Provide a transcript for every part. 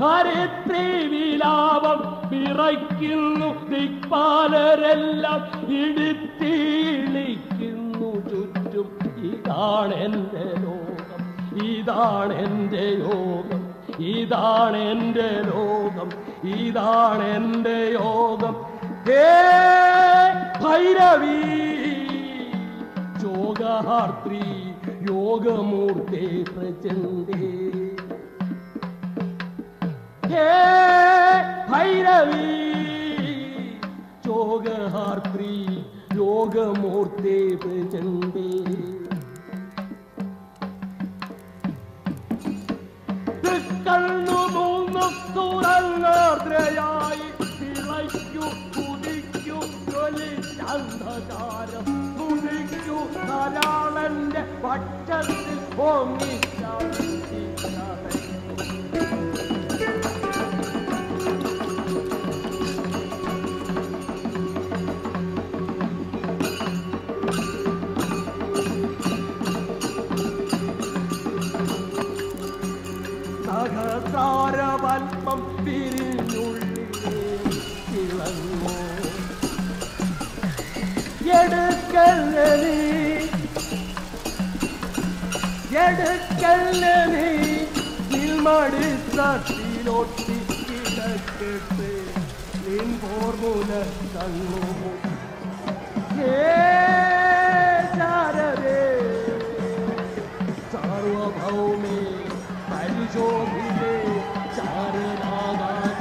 ധരിത്രി വിലാപം വിറയ്ക്കുന്നു ദിക്പാലരെല്ലാം ഇടുത്തിയിളിക്കുന്നു ചുറ്റും ഇതാണ് എൻ്റെ ലോകം ഇതാണ് എൻ്റെ യോഗം ഇതാണ് എൻ്റെ ലോകം ഇതാണ് എൻ്റെ യോഗം ഹേ ഭൈരവി യോഗാർത്തി യോഗമൂർത്തേ പ്രചണ്ഡേ ഹേ ഭൈരവി യോഗഹാർത്തി യോഗമൂർത്തേ പ്രചണ്ഡേ തൃക്കണ്ണു മൂന്നു തുറങ്ങാദ്രയായി തിളയ്ക്കു കുതിക്കു ജ്വലിച്ചന്ധകാരം കുതിക്കു ധാരാളന്റെ പക്ഷത്തിൽ പൊങ്ങിച്ചാടി സഹസ്രാരവൽപ്പം പിരിഞ്ഞുള്ളിലേ ഇളങ്ങോ എടുക്കല്ല നീ എടുക്കല്ല നീ നിൽമടി തട്ടിലൊട്ടി കിടക്കട്ടെ നിൻ ഫോർമുല തങ്ങോ ഹേ ശാരദേ സാർവഭൗമേ പരിശോഭിതേ ചാരനാഗാത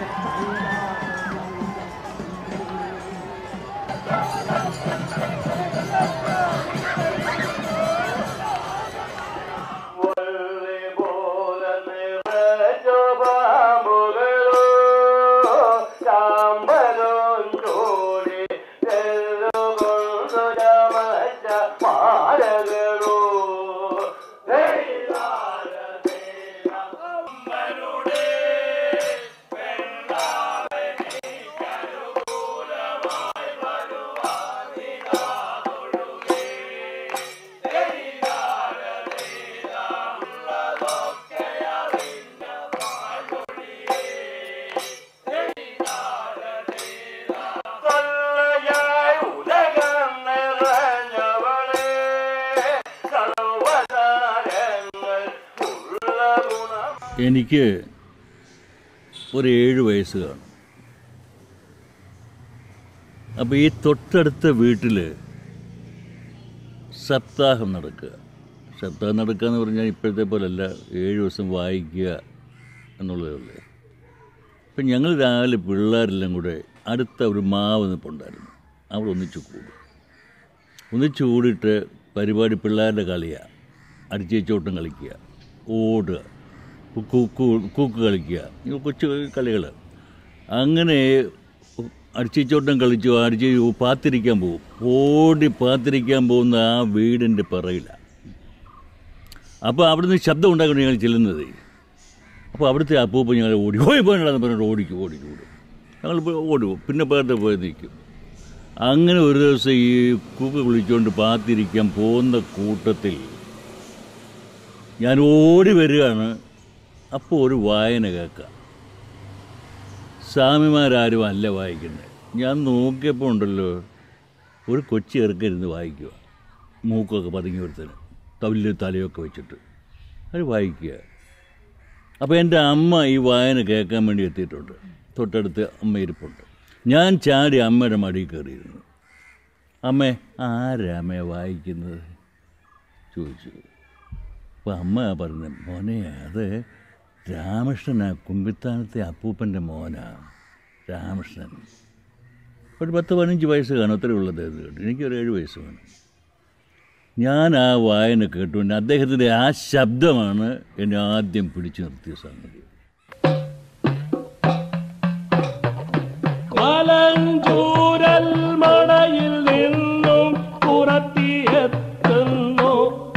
എനിക്ക് ഒരു ഏഴ് വയസ്സ് കാണും അപ്പോൾ ഈ തൊട്ടടുത്ത വീട്ടിൽ സപ്താഹം നടക്കുക സപ്താഹം നടക്കുക എന്ന് പറഞ്ഞാൽ ഇപ്പോഴത്തെ പോലല്ല ഏഴ് ദിവസം വായിക്കുക എന്നുള്ളതേ ഉള്ളൂ അപ്പം ഞങ്ങൾ രാവിലെ പിള്ളേരെല്ലാം കൂടെ അടുത്ത ഒരു മാവ് നിൽപ്പുണ്ടായിരുന്നു അവിടെ ഒന്നിച്ച് കൂടും ഒന്നിച്ച് കൂടിയിട്ട് പരിപാടി പിള്ളേരുടെ കളിയാണ് അടിച്ചേച്ചോട്ടം കളിക്കുക ഓടുക കൂക്ക് കൂക്ക് കളിക്കുക ഈ കൊച്ചു കളികൾ അങ്ങനെ അടിച്ചോട്ടം കളിച്ചു അടിച്ച് പാത്തിരിക്കാൻ പോകും ഓടി പാത്തിരിക്കാൻ പോകുന്ന ആ വീടിൻ്റെ പിറയിലാണ് അപ്പോൾ അവിടുന്ന് ശബ്ദം ഉണ്ടാക്കണം ഞങ്ങൾ ചെല്ലുന്നത് അപ്പോൾ അവിടുത്തെ അപ്പൂപ്പ ഞങ്ങൾ ഓടി പോയി പോകണ്ടെന്ന് പറഞ്ഞിട്ട് ഓടിക്കും ഓടിക്കും ഓടും ഞങ്ങൾ പോയി ഓടും പിന്നെ പേരുടെ പോയി നിൽക്കും അങ്ങനെ ഒരു ദിവസം ഈ കൂക്ക് വിളിച്ചുകൊണ്ട് പാത്തിരിക്കാൻ പോകുന്ന കൂട്ടത്തിൽ ഞാൻ ഓടി വരികയാണ് അപ്പോൾ ഒരു വായന കേൾക്കാം സ്വാമിമാരാരും അല്ല വായിക്കുന്നത് ഞാൻ നോക്കിയപ്പോൾ ഉണ്ടല്ലോ ഒരു കൊച്ചി ഇറക്കരുന്ന് വായിക്കുക മൂക്കൊക്കെ പതുങ്ങി ഒരുത്തന് തവില് തലയൊക്കെ വെച്ചിട്ട് അത് വായിക്കുക അപ്പോൾ എൻ്റെ അമ്മ ഈ വായന കേൾക്കാൻ വേണ്ടി എത്തിയിട്ടുണ്ട് തൊട്ടടുത്ത് അമ്മ ഇരിപ്പുണ്ട് ഞാൻ ചാടി അമ്മയുടെ മടിയിൽ കയറിയിരുന്നു അമ്മേ ആരാ അമ്മയെ വായിക്കുന്നത് ചോദിച്ചു അപ്പോൾ അമ്മ പറഞ്ഞു മോനെ അത് രാമകൃഷ്ണനാ കുമ്പിത്താനത്തെ അപ്പൂപ്പൻ്റെ മോനാ രാമകൃഷ്ണൻ ഒരു പത്ത് പതിനഞ്ച് വയസ്സ് കാണും അത്രേ ഉള്ളത് അത് കേട്ടു എനിക്കൊരു ഏഴ് വയസ്സ് വേണം ഞാൻ ആ വായന കേട്ടുകൊണ്ട് അദ്ദേഹത്തിൻ്റെ ആ ശബ്ദമാണ് എന്നെ ആദ്യം പിടിച്ചു നിർത്തിയ സംഗതി മലഞ്ചൂരൽ മണയിൽ നിന്നും പുറത്തിയെത്തുന്നു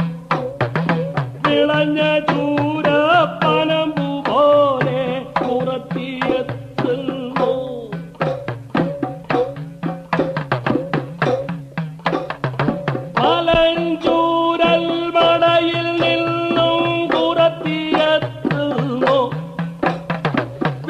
വിളഞ്ഞ ചൂര പനമ്പു പോലെ പുറത്തിയെത്തുന്നു മലഞ്ചൂരൽ മണയിൽ നിന്നും പുറത്തിയെത്തുന്നു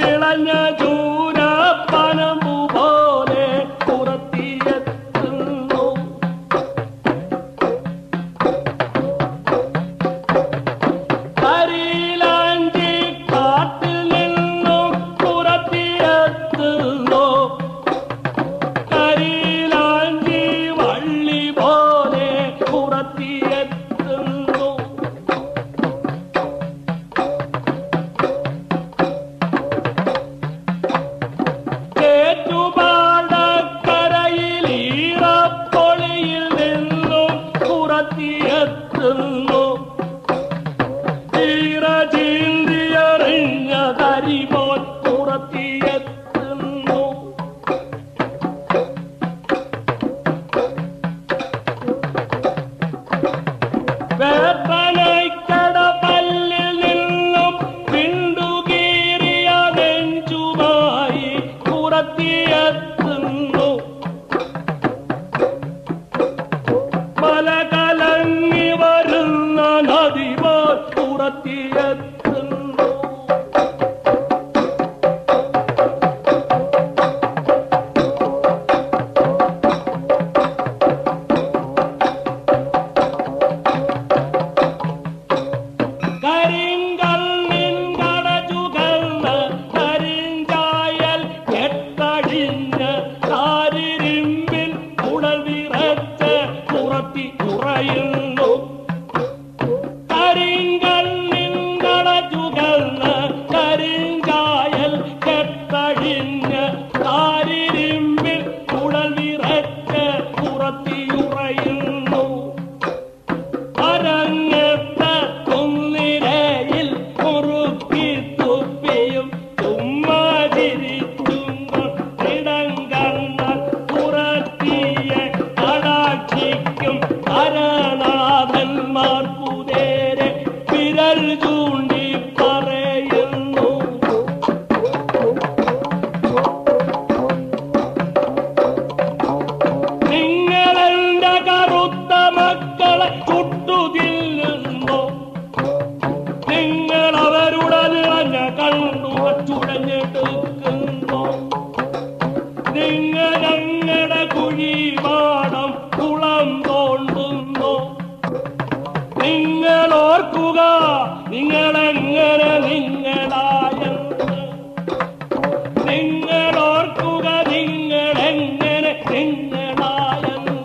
നേരെ വിരൽ ചൂണ്ടി പറയുന്നു നിങ്ങളെന്റെ കറുത്ത മക്കളെ ചുട്ടുതില്ലുന്നു നിങ്ങൾ അവരുടെ നിറഞ്ഞ കണ്ണു ചുടഞ്ഞെടുക്കുന്നു നിങ്ങൾ ഞങ്ങളുടെ കുഴിപാടം കുളം തോണ്ടുന്നു നിങ്ങൾ ഓർക്കുക നിങ്ങളെങ്ങനെ നിങ്ങളായെന്ന് നിങ്ങൾ ഓർക്കുക നിങ്ങളെങ്ങനെ നിങ്ങളായെന്ന്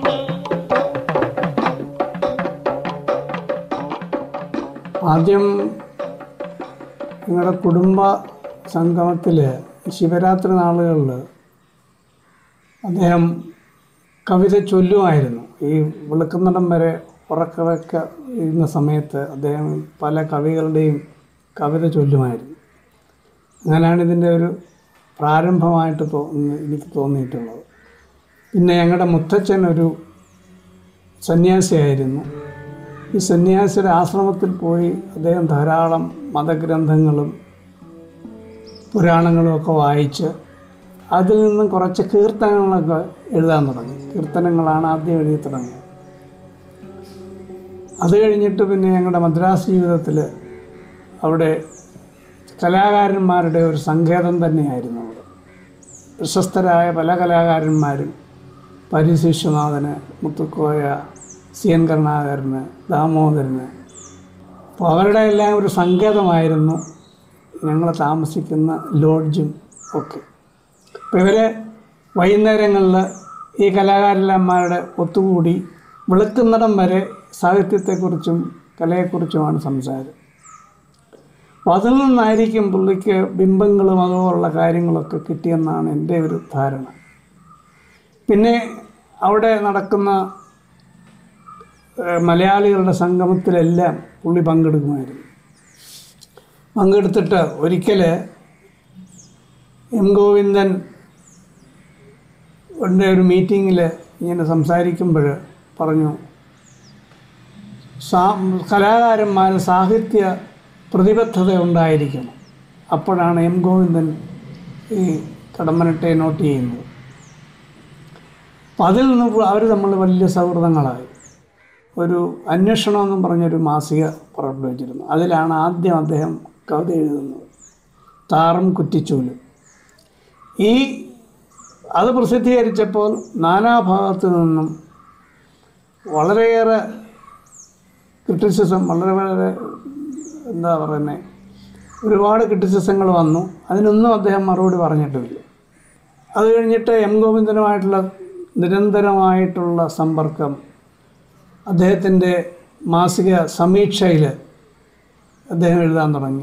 ആദ്യം നിങ്ങളുടെ കുടുംബ സംഗമത്തിൽ ശിവരാത്രി നാളുകളിൽ അദ്ദേഹം കവിത ചൊല്ലുമായിരുന്നു ഈ വെളുക്കുന്നിടം വരെ ഉറക്കവെക്ക ഇരുന്ന സമയത്ത് അദ്ദേഹം പല കവികളുടെയും കവിത ചൊല്ലുമായിരുന്നു അങ്ങനെയാണ് ഇതിൻ്റെ ഒരു പ്രാരംഭമായിട്ട് തോന്നി എനിക്ക് തോന്നിയിട്ടുള്ളത് പിന്നെ ഞങ്ങളുടെ മുത്തച്ഛൻ ഒരു സന്യാസിയായിരുന്നു ഈ സന്യാസിയുടെ ആശ്രമത്തിൽ പോയി അദ്ദേഹം ധാരാളം മതഗ്രന്ഥങ്ങളും പുരാണങ്ങളും ഒക്കെ വായിച്ച് അതിൽ നിന്നും കുറച്ച് കീർത്തനങ്ങളൊക്കെ എഴുതാൻ തുടങ്ങി കീർത്തനങ്ങളാണ് ആദ്യം എഴുതി തുടങ്ങിയത് അത് കഴിഞ്ഞിട്ട് പിന്നെ ഞങ്ങളുടെ മദ്രാസ് ജീവിതത്തിൽ അവിടെ കലാകാരന്മാരുടെ ഒരു സങ്കേതം തന്നെയായിരുന്നു അവിടെ പ്രശസ്തരായ പല കലാകാരന്മാരും പരിസ് വിശ്വനാഥന് മുത്തുക്കോയ സി എൻ കരുണാകരന് ദാമോദരന് അപ്പോൾ അവരുടെ എല്ലാം ഒരു സങ്കേതമായിരുന്നു ഞങ്ങൾ താമസിക്കുന്ന ലോഡ്ജും ഒക്കെ അപ്പോൾ ഇവർ വൈകുന്നേരങ്ങളിൽ ഈ കലാകാരന്മാരുടെ ഒത്തുകൂടി വെളുക്കുന്നിടം വരെ സാഹിത്യത്തെക്കുറിച്ചും കലയെക്കുറിച്ചുമാണ് സംസാരം അപ്പോൾ അതിൽ നിന്നായിരിക്കും പുള്ളിക്ക് ബിംബങ്ങളും അതുപോലുള്ള കാര്യങ്ങളൊക്കെ കിട്ടിയെന്നാണ് എൻ്റെ ഒരു ധാരണ പിന്നെ അവിടെ നടക്കുന്ന ഏഹ്, മലയാളികളുടെ സംഗമത്തിലെല്ലാം പുള്ളി പങ്കെടുക്കുമായിരുന്നു പങ്കെടുത്തിട്ട് ഒരിക്കൽ എം ഗോവിന്ദൻ ഉണ്ട് ഒരു മീറ്റിങ്ങിൽ ഇങ്ങനെ സംസാരിക്കുമ്പോൾ പറഞ്ഞു സാ കലാകാരന്മാർ സാഹിത്യ പ്രതിബദ്ധത ഉണ്ടായിരിക്കണം അപ്പോഴാണ് എം ഗോവിന്ദൻ ഈ കടമ്പനട്ടെ നോട്ട് ചെയ്യുന്നത് അപ്പം അതിൽ നിന്ന് അവർ തമ്മിൽ വലിയ സൗഹൃദങ്ങളായി ഒരു അന്വേഷണം എന്നും പറഞ്ഞൊരു മാസിക പുറപ്പെടുവിച്ചിരുന്നു അതിലാണ് ആദ്യം അദ്ദേഹം കവിത എഴുതുന്നത് താറും കുറ്റിച്ചൂലും ഈ അത് പ്രസിദ്ധീകരിച്ചപ്പോൾ നാനാഭാഗത്തു നിന്നും വളരെയേറെ ക്രിറ്റിസിസം വളരെ വളരെ എന്താ പറയുന്നത് ഒരുപാട് ക്രിറ്റിസിസങ്ങൾ വന്നു അതിനൊന്നും അദ്ദേഹം മറുപടി പറഞ്ഞിട്ടില്ല അത് കഴിഞ്ഞിട്ട് എം ഗോവിന്ദനുമായിട്ടുള്ള നിരന്തരമായിട്ടുള്ള സമ്പർക്കം അദ്ദേഹത്തിൻ്റെ മാസിക സമീക്ഷയിൽ അദ്ദേഹം എഴുതാൻ തുടങ്ങി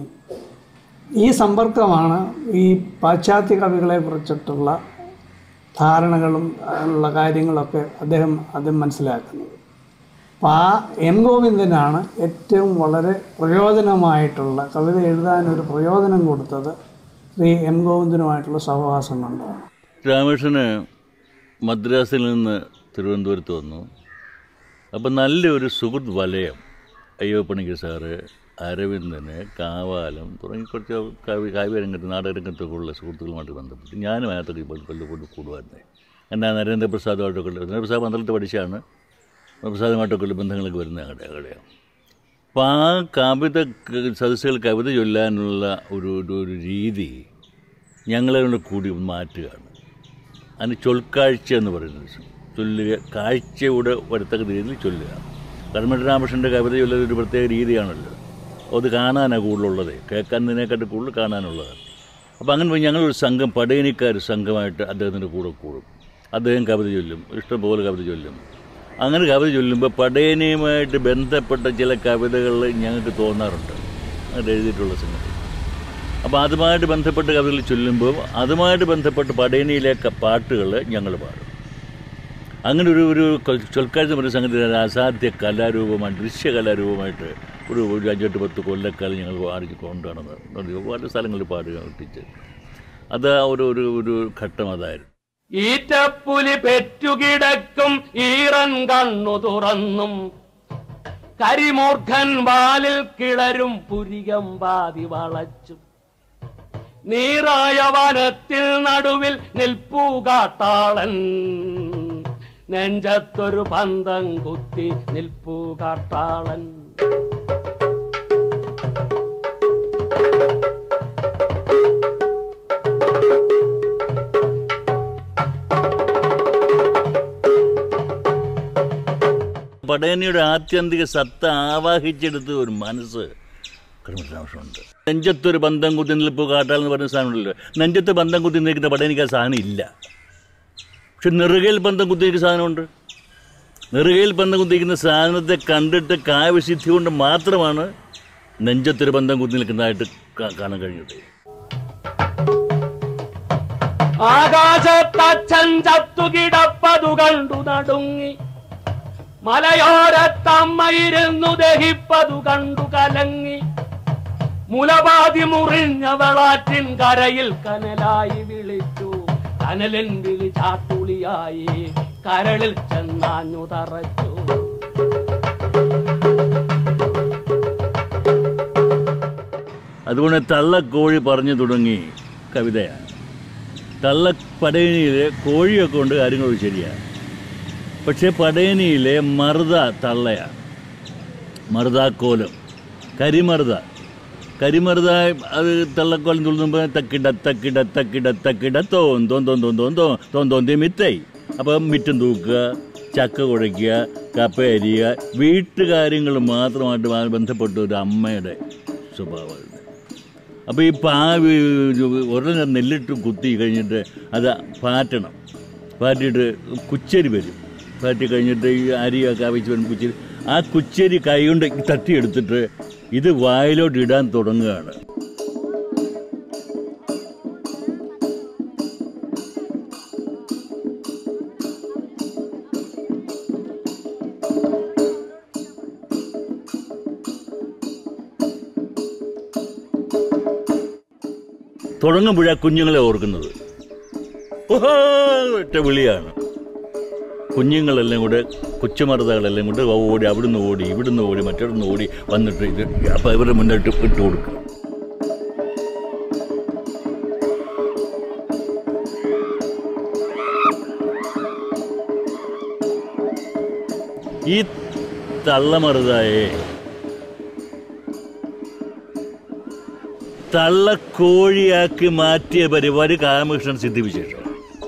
ഈ സമ്പർക്കമാണ് ഈ പാശ്ചാത്യ കവികളെ കുറിച്ചിട്ടുള്ള ധാരണകളും ഉള്ള കാര്യങ്ങളൊക്കെ അദ്ദേഹം ആദ്യം മനസ്സിലാക്കുന്നത് അപ്പോൾ ആ എം ഗോവിന്ദനാണ് ഏറ്റവും വളരെ പ്രയോജനമായിട്ടുള്ള കവിത എഴുതാനൊരു പ്രയോജനം കൊടുത്തത് ശ്രീ എം ഗോവിന്ദനുമായിട്ടുള്ള സഹവാസം കൊണ്ടാണ് രാമകൃഷ്ണന് മദ്രാസിൽ നിന്ന് തിരുവനന്തപുരത്ത് വന്നു അപ്പം നല്ലൊരു സുഹൃത്ത് വലയം അയ്യോപ്പണിക്ക് സാറ് അരവിന്ദന് കാവാലം തുടങ്ങി കുറച്ച് കാവ്യ കാവ്യരംഗത്ത് നാടകരംഗത്തൊക്കെ ഉള്ള സുഹൃത്തുക്കളുമായിട്ട് ബന്ധപ്പെട്ട് ഞാനും അതിനകത്തൊക്കെ ഇപ്പോൾ കൊല്ലം കൂടുമായിരുന്നേ എൻ്റെ നരേന്ദ്രപ്രസാദുമായിട്ടൊക്കെ ഉള്ള നരേന്ദ്രപ്രസാദ് പന്ത്രണ്ട് പഠിച്ചാണ് പ്രസാദുമായിട്ടൊക്കെ ഉള്ള ബന്ധങ്ങളൊക്കെ വരുന്നത് അവിടെ അവിടെയാണ് അപ്പോൾ ആ കവിത സദസ്സുകൾ കവിത ചൊല്ലാനുള്ള ഒരു ഒരു ഒരു രീതി ഞങ്ങളെ കൊണ്ട് കൂടി മാറ്റുകയാണ് അതിന് ചൊൽക്കാഴ്ച എന്ന് പറയുന്നത് ചൊല്ലുക കാഴ്ചയുടെ വരത്തക്ക രീതിയിൽ ചൊല്ലുക കർമ്മട്ട രാമകൃഷ്ണൻ്റെ കവിത ചൊല്ലുന്നത് ഒരു പ്രത്യേക രീതിയാണല്ലോ അത് കാണാനാണ് കൂടുതലുള്ളത് കേൾക്കുന്നതിനെക്കാട്ട് കൂടുതൽ കാണാനുള്ളതാണ് അപ്പോൾ അങ്ങനെ പോയി ഞങ്ങളൊരു സംഘം പടയണിക്കാർ സംഘമായിട്ട് അദ്ദേഹത്തിൻ്റെ കൂടെ കൂടും അദ്ദേഹം കവിത ചൊല്ലും ഇഷ്ടംപോലെ കവിത ചൊല്ലും അങ്ങനെ കവിത ചൊല്ലുമ്പോൾ പടയണിയുമായിട്ട് ബന്ധപ്പെട്ട ചില കവിതകൾ ഞങ്ങൾക്ക് തോന്നാറുണ്ട് അത് എഴുതിയിട്ടുള്ള സംഗതി അപ്പോൾ അതുമായിട്ട് ബന്ധപ്പെട്ട് കവിതകൾ ചൊല്ലുമ്പോൾ അതുമായിട്ട് ബന്ധപ്പെട്ട് പടയണിയിലെ ക- പാട്ടുകൾ ഞങ്ങൾ പാടും അങ്ങനെ ഒരു ഒരു കൊൽ- ചൊൽക്കാഴ്ച പറഞ്ഞ സംഗതി ഒരു അസാധ്യ കലാരൂപമായിട്ട് ദൃശ്യ കലാരൂപമായിട്ട് ഒരു ഒരു അഞ്ചെട്ട് പത്ത് കൊല്ലക്കാലം ഞങ്ങൾ പാടി കൊണ്ടുനടന്നത് പല സ്ഥലങ്ങളിൽ പാടുക ഒട്ടിച്ച് അത് ആ ഒരു ഒരു ഒരു ഘട്ടം അതായിരുന്നു ഈറ്റപ്പുലി പെറ്റുകിടക്കും ഈറൻ കണ്ണു തുറന്നും കരിമൂർഖൻ വാലിൽ കിളരും പുരികം പാതി വളച്ചു നീറായ വനത്തിൽ നടുവിൽ നിൽപ്പൂ കാട്ടാളൻ നെഞ്ചത്തൊരു പന്തം കുത്തി നിൽപ്പൂ കാട്ടാളൻ പടയണിയുടെ ആത്യന്തിക സത്ത ആവാഹിച്ചെടുത്ത ഒരു മനസ്സ് കർമ്മരാമകൃഷ്ണനുണ്ട് നെഞ്ചത്തൊരു ബന്ധം കുത്തി നിൽപ്പ് കാട്ടാളെന്ന് പറഞ്ഞ സാധനമുണ്ടല്ലോ നെഞ്ചത്ത് ബന്ധം കുത്തി നിൽക്കുന്ന പടയണിക്ക് ആ സാധനം ഇല്ല പക്ഷെ നെറുകയിൽ ബന്ധം കുത്തിയിരിക്കുന്ന സാധനമുണ്ട് നെറുകയിൽ ബന്ധം കുത്തിയിരിക്കുന്ന സാധനത്തെ കണ്ടിട്ട് കാവ്യസിദ്ധി കൊണ്ട് മാത്രമാണ് നെഞ്ചത്തൊരു ബന്ധം കുത്തി നിൽക്കുന്നതായിട്ട് കാ- കാണാൻ കഴിഞ്ഞത് ആകാശത്തച്ഛൻ ചത്തുകിടപ്പതു കണ്ടു നടുങ്ങി മലയോരത്തമ്മയിരുന്നു ദഹിപ്പതു കണ്ടു കലങ്ങി മുലപാതി മുറിഞ്ഞ വെളാറ്റിൻ കരയിൽ കനലായി വിളിച്ചു കനലിൻ വിളി ചാട്ടുളിയായി കരളിൽ ചെന്നാഞ്ഞു തറച്ചു അതുകൊണ്ട് തള്ളക്കോഴി പറഞ്ഞു തുടങ്ങി കവിതയാണ് തള്ള പടയണിയിലെ കോഴിയൊക്കെ കൊണ്ട് കാര്യങ്ങൾ ശരിയാണ് പക്ഷേ പടയണിയിലെ മറുത തള്ളയാണ് മറുതാക്കോലം കരിമറുത കരിമറുത അത് തള്ളക്കോലം തുള്ളുമ്പോൾ തക്കിട തക്കിട തക്കിട തക്കിട തോൻ തോൻ തോൻ തോൻ തോൻ തോൻ തോൻ തോന്തി മിത്തായി അപ്പം മിറ്റം തൂക്കുക ചക്ക കുഴയ്ക്കുക കപ്പ അരിയുക വീട്ടുകാര്യങ്ങൾ മാത്രമായിട്ട് ബ- ബന്ധപ്പെട്ട ഒരു അമ്മയുടെ സ്വഭാവമായിരുന്നു അപ്പോൾ ഈ പാവ് ഒരെണ്ണം നെല്ലിട്ട് കുത്തി കഴിഞ്ഞിട്ട് അത് പാറ്റണം പാറ്റിയിട്ട് കുച്ചരി വരും പാറ്റി കഴിഞ്ഞിട്ട് ഈ അരിയൊക്കെ ആവശ്യം വരും കുച്ചരി ആ കുച്ചരി കൈകൊണ്ട് തട്ടിയെടുത്തിട്ട് ഇത് വായിലോട്ട് ഇടാൻ തുടങ്ങുകയാണ് തുടങ്ങുമ്പോഴാണ് കുഞ്ഞുങ്ങളെ ഓർക്കുന്നത് ഓഹോ ഒറ്റ വിളിയാണ് കുഞ്ഞുങ്ങളെല്ലാം കൂടെ കൊച്ചുമറുതകളെല്ലാം കൂടെ ഓടി അവിടുന്ന് ഓടി ഇവിടുന്ന് ഓടി മറ്റൊരുന്ന് ഓടി വന്നിട്ട് ഇത് അപ്പം ഇവരുടെ മുന്നിട്ട് ഇട്ട് കൊടുക്കും ഈ തള്ളമറുതായെ തള്ളക്കോഴിയാക്കി മാറ്റിയ പരിപാടി കാമകൃഷ്ണൻ സിദ്ധിവിശേഷം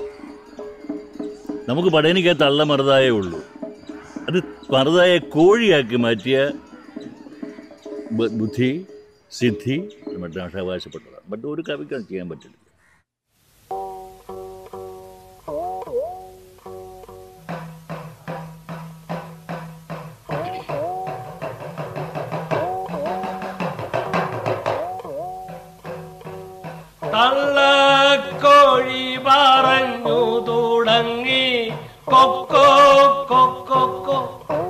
നമുക്ക് പടയനിക്ക് തള്ള മറുതായേ ഉള്ളൂ അത് മറുതായ കോഴിയാക്കി മാറ്റിയ ബു- ബുദ്ധി സിദ്ധി മറ്റു ഭാഷ അവകാശപ്പെട്ടതാണ് ബട്ട് ഒരു കവിക്ക് അത് ചെയ്യാൻ പറ്റില്ല തള്ളക്കോഴി പറഞ്ഞു തുടങ്ങി കൊക്കോ കൊക്കോ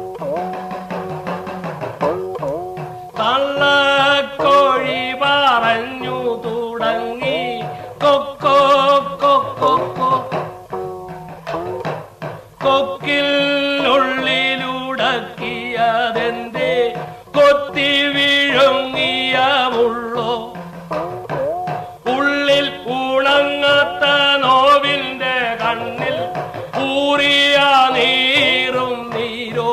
തള്ളക്കോഴി പറഞ്ഞു തുടങ്ങി കൊക്കോ കൊക്കോ കൊക്കിൽ ഉള്ളിലുടക്കിയതെന്തേ കൊത്തി വിഴുങ്ങിയ ഉള്ളോ ഉള്ളിൽ ഉണങ്ങാത്ത നോവിന്റെ കണ്ണിൽ ഊറിയ നീറും നീരോ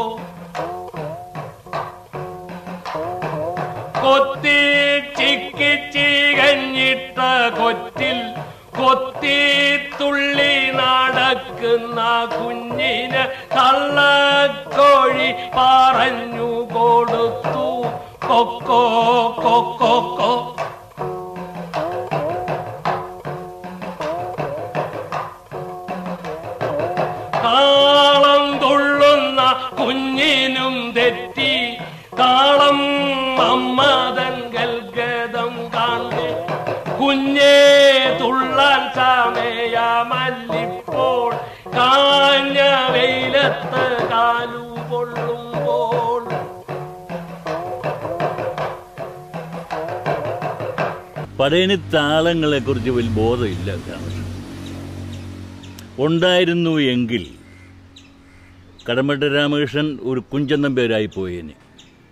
കൊത്തി ചിക്കി ചീകഞ്ഞിട്ട കൊറ്റിൽ കൊത്തി തുള്ളി നടക്കുന്ന കുഞ്ഞിന് കള്ളക്കോഴി പറഞ്ഞു കൊടുത്തു കൊക്കോ കൊക്കോ കൊ കാളം തുള്ളുന്ന കുഞ്ഞിനും തെറ്റി കാളം അമ്മതൻ ഗൽഗതം കാണെ കുഞ്ഞേ തുള്ളാൻ സമയമല്ലിപ്പോൾ കാഞ്ഞ വെയിലത്ത് കാലു കൊള്ളുമ്പോൾ പടയണി താളങ്ങളെക്കുറിച്ച് വലിയ ബോധമില്ല കാമകൃഷ്ണൻ ഉണ്ടായിരുന്നു എങ്കിൽ കടമട്ട രാമകൃഷ്ണൻ ഒരു കുഞ്ചന്തം പേരായി പോയേനെ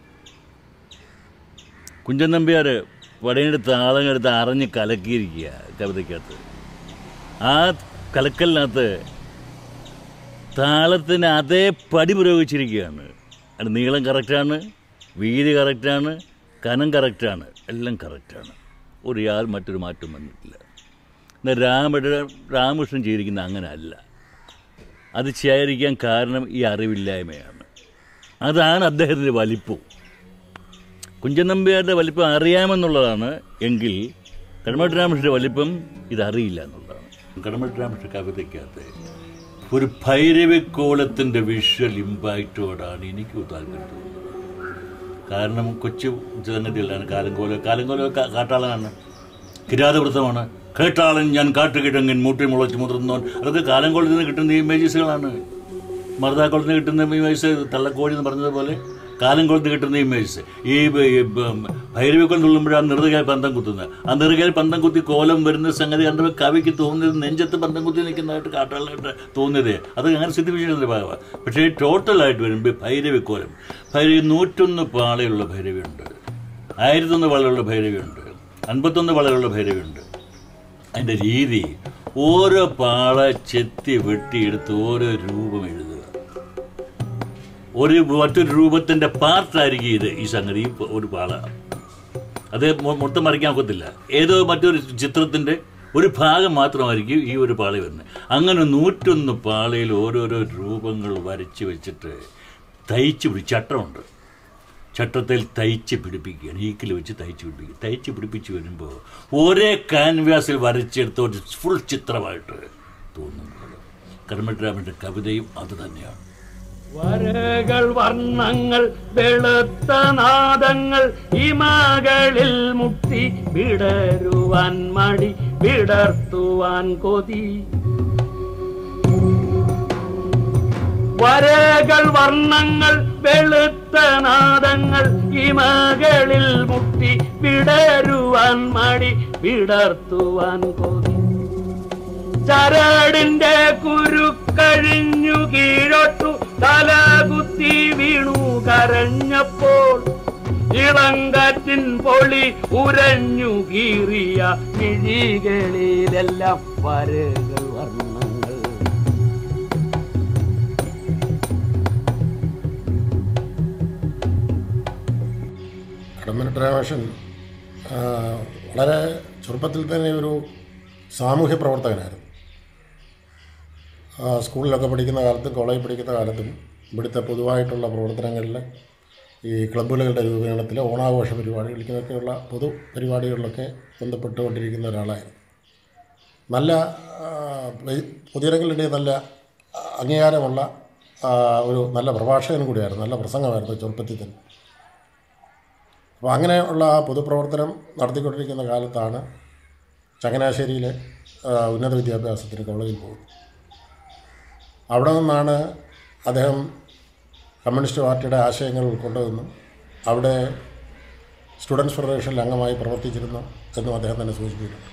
കുഞ്ചൻ നമ്പ്യാർ പടയുടെ താളങ്ങളെടുത്ത് അറിഞ്ഞ് കലക്കിയിരിക്കുക കവിതയ്ക്കകത്ത് ആ കലക്കലിനകത്ത് താളത്തിന് അതേ പടി പ്രയോഗിച്ചിരിക്കുകയാണ് അത് നീളം കറക്റ്റാണ് വീതി കറക്റ്റാണ് കനം കറക്റ്റാണ് എല്ലാം കറക്റ്റാണ് ഒരു യാതൊരു മറ്റൊരു മാറ്റം വന്നിട്ടില്ല എന്നാൽ രാമയുടെ രാമകൃഷ്ണൻ ചെയ്തിരിക്കുന്ന അങ്ങനെ അല്ല അത് ചെയ്യാതിരിക്കാൻ കാരണം ഈ അറിവില്ലായ്മയാണ് അതാണ് അദ്ദേഹത്തിൻ്റെ വലിപ്പം കുഞ്ചൻ നമ്പ്യാരുടെ വലിപ്പം അറിയാമെന്നുള്ളതാണ് എങ്കിൽ കടമട്ട് രാമകൃഷ്ണൻ്റെ വലിപ്പം ഇതറിയില്ല എന്നുള്ളതാണ് കടമട്ട് രാമകൃഷ്ണ കവിതയ്ക്കകത്ത് ഒരു ഭൈരവിക്കോലത്തിൻ്റെ വിഷ്വൽ ഇമ്പാക്റ്റോടാണ് എനിക്ക് താല്പര്യം തോന്നുന്നത് കാരണം കൊച്ചു സംഗതികളാണ് കാലങ്കോല കാലങ്കോല കാ- കാട്ടാളനാണ് കിരാതവൃത്തമാണ് കേട്ടാളൻ ഞാൻ കാട്ടുകിഴങ്ങൻ മൂട്ടി മുളച്ച് മുതിർന്നോൻ അതൊക്കെ കാലങ്കോളത്തിൽ നിന്ന് കിട്ടുന്ന ഇമേജസുകളാണ് മറുതാക്കുളത്ത് നിന്ന് കിട്ടുന്ന ഇമേജ് തള്ളക്കോഴി എന്ന് പറഞ്ഞതുപോലെ കാലംകുളത്ത് കിട്ടുന്ന ഇമേജ് ഈ ബ- ഈ ബ- ഭൈരവിക്കോളം തുള്ളുമ്പോഴാണ് നെറുകയിൽ പന്തം കുത്തുന്നത് ആ നെറുകയിൽ പന്തം കുത്തി കോലം വരുന്ന സംഗതി കണ്ടപ്പോൾ കവിക്ക് തോന്നിയത് നെഞ്ചത്ത് പന്തം കുത്തി നിൽക്കുന്നതായിട്ട് കാട്ടാളായിട്ട് തോന്നിയത് അത് അങ്ങനെ സിദ്ധിപ്പിച്ചിരുന്ന ഭാഗമാണ് പക്ഷേ ടോട്ടലായിട്ട് വരുമ്പോൾ ഭൈരവിക്കോലം ഭൈരവി നൂറ്റൊന്ന് പാളയുള്ള ഭൈരവിയുണ്ട് ആയിരത്തൊന്ന് വളയുള്ള ഭൈരവിയുണ്ട് അൻപത്തൊന്ന് വളയുള്ള ഭൈരവിയുണ്ട് അതിൻ്റെ രീതി ഓരോ പാള ചെത്തി വെട്ടിയെടുത്ത് ഓരോ രൂപം എഴുതുക ഒരു മറ്റൊരു രൂപത്തിൻ്റെ പാർട്ടായിരിക്കും ഇത് ഈ സംഗതി ഈ ഒരു പാള അത് മൊ- മൊത്തം മറിക്കാൻ ഒക്കത്തില്ല ഏതോ മറ്റൊരു ചിത്രത്തിൻ്റെ ഒരു ഭാഗം മാത്രമായിരിക്കും ഈ ഒരു പാള വരുന്നത് അങ്ങനെ നൂറ്റൊന്ന് പാളയിൽ ഓരോരോ രൂപങ്ങൾ വരച്ച് വെച്ചിട്ട് തയ്ച്ച് പിടി ചട്ടമുണ്ട് ചട്ടത്തിൽ തയ്ച്ച് പിടിപ്പിക്കുകയാണ് ഈക്കിൽ വെച്ച് തയ്ച്ച് പിടിപ്പിക്കുക തയ്ച്ച് പിടിപ്പിച്ച് വരുമ്പോൾ ഒരേ ക്യാൻവാസിൽ വരച്ചെടുത്ത ഒരു ഫുൾ ചിത്രമായിട്ട് തോന്നുന്നത് കർമ്മരാമൻ്റെ കവിതയും അത് തന്നെയാണ് വരകൾ വർണ്ണങ്ങൾ വെളുത്ത നാദങ്ങൾ ഇമകളിൽ മുട്ടി വിടരുവാൻ മടി വിടർത്തുവാൻ കൊതി വരകൾ വർണ്ണങ്ങൾ വെളുത്ത നാദങ്ങൾ ഇമകളിൽ മുട്ടി വിടരുവാൻ മടി വിടർത്തുവാൻ കൊതി ചരടിന്റെ കുരുക്കഴിഞ്ഞു കീഴോട്ടു തലകുത്തി വീണു കരഞ്ഞപ്പോൾ ഇളങ്കാറ്റിൻ പൊളി ഉരഞ്ഞു കീറിയ മിഴികളിലെല്ലാം വരകൾ വർണ്ണങ്ങൾ കടമ്മനിട്ട് രാമകൃഷ്ണൻ ആ, വളരെ ചെറുപ്പത്തിൽ തന്നെ ഒരു സാമൂഹ്യ പ്രവർത്തകനായിരുന്നു ആ, സ്കൂളിലൊക്കെ പഠിക്കുന്ന കാലത്തും കോളേജിൽ പഠിക്കുന്ന കാലത്തും ഇവിടുത്തെ പൊതുവായിട്ടുള്ള പ്രവർത്തനങ്ങളിൽ ഈ ക്ലബ്ബുകളുടെ രൂപീകരണത്തിൽ ഓണാഘോഷ പരിപാടികളിലേക്കൊക്കെയുള്ള പൊതു പരിപാടികളിലൊക്കെ ബന്ധപ്പെട്ടുകൊണ്ടിരിക്കുന്ന ഒരാളായിരുന്നു നല്ല ആ, പൊ- പൊതുജനങ്ങളുടെ നല്ല ആ, അംഗീകാരമുള്ള ആ, ഒരു നല്ല പ്രഭാഷകൻ കൂടിയായിരുന്നു നല്ല പ്രസംഗമായിരുന്നു ചെറുപ്പത്തിൽ തന്നെ അപ്പോൾ അങ്ങനെയുള്ള ആ പൊതുപ്രവർത്തനം നടത്തിക്കൊണ്ടിരിക്കുന്ന കാലത്താണ് ചങ്ങനാശ്ശേരിയിലെ ആ, ഉന്നത വിദ്യാഭ്യാസത്തിന് കോളേജിൽ പോകുന്നത് അവിടെ നിന്നാണ് അദ്ദേഹം കമ്മ്യൂണിസ്റ്റ് പാർട്ടിയുടെ ആശയങ്ങൾ ഉൾക്കൊണ്ടതെന്നും അവിടെ സ്റ്റുഡൻസ് ഫെഡറേഷനിൽ അംഗമായി പ്രവർത്തിച്ചിരുന്നു എന്നും അദ്ദേഹം തന്നെ സൂചിപ്പിച്ചിട്ടുണ്ട്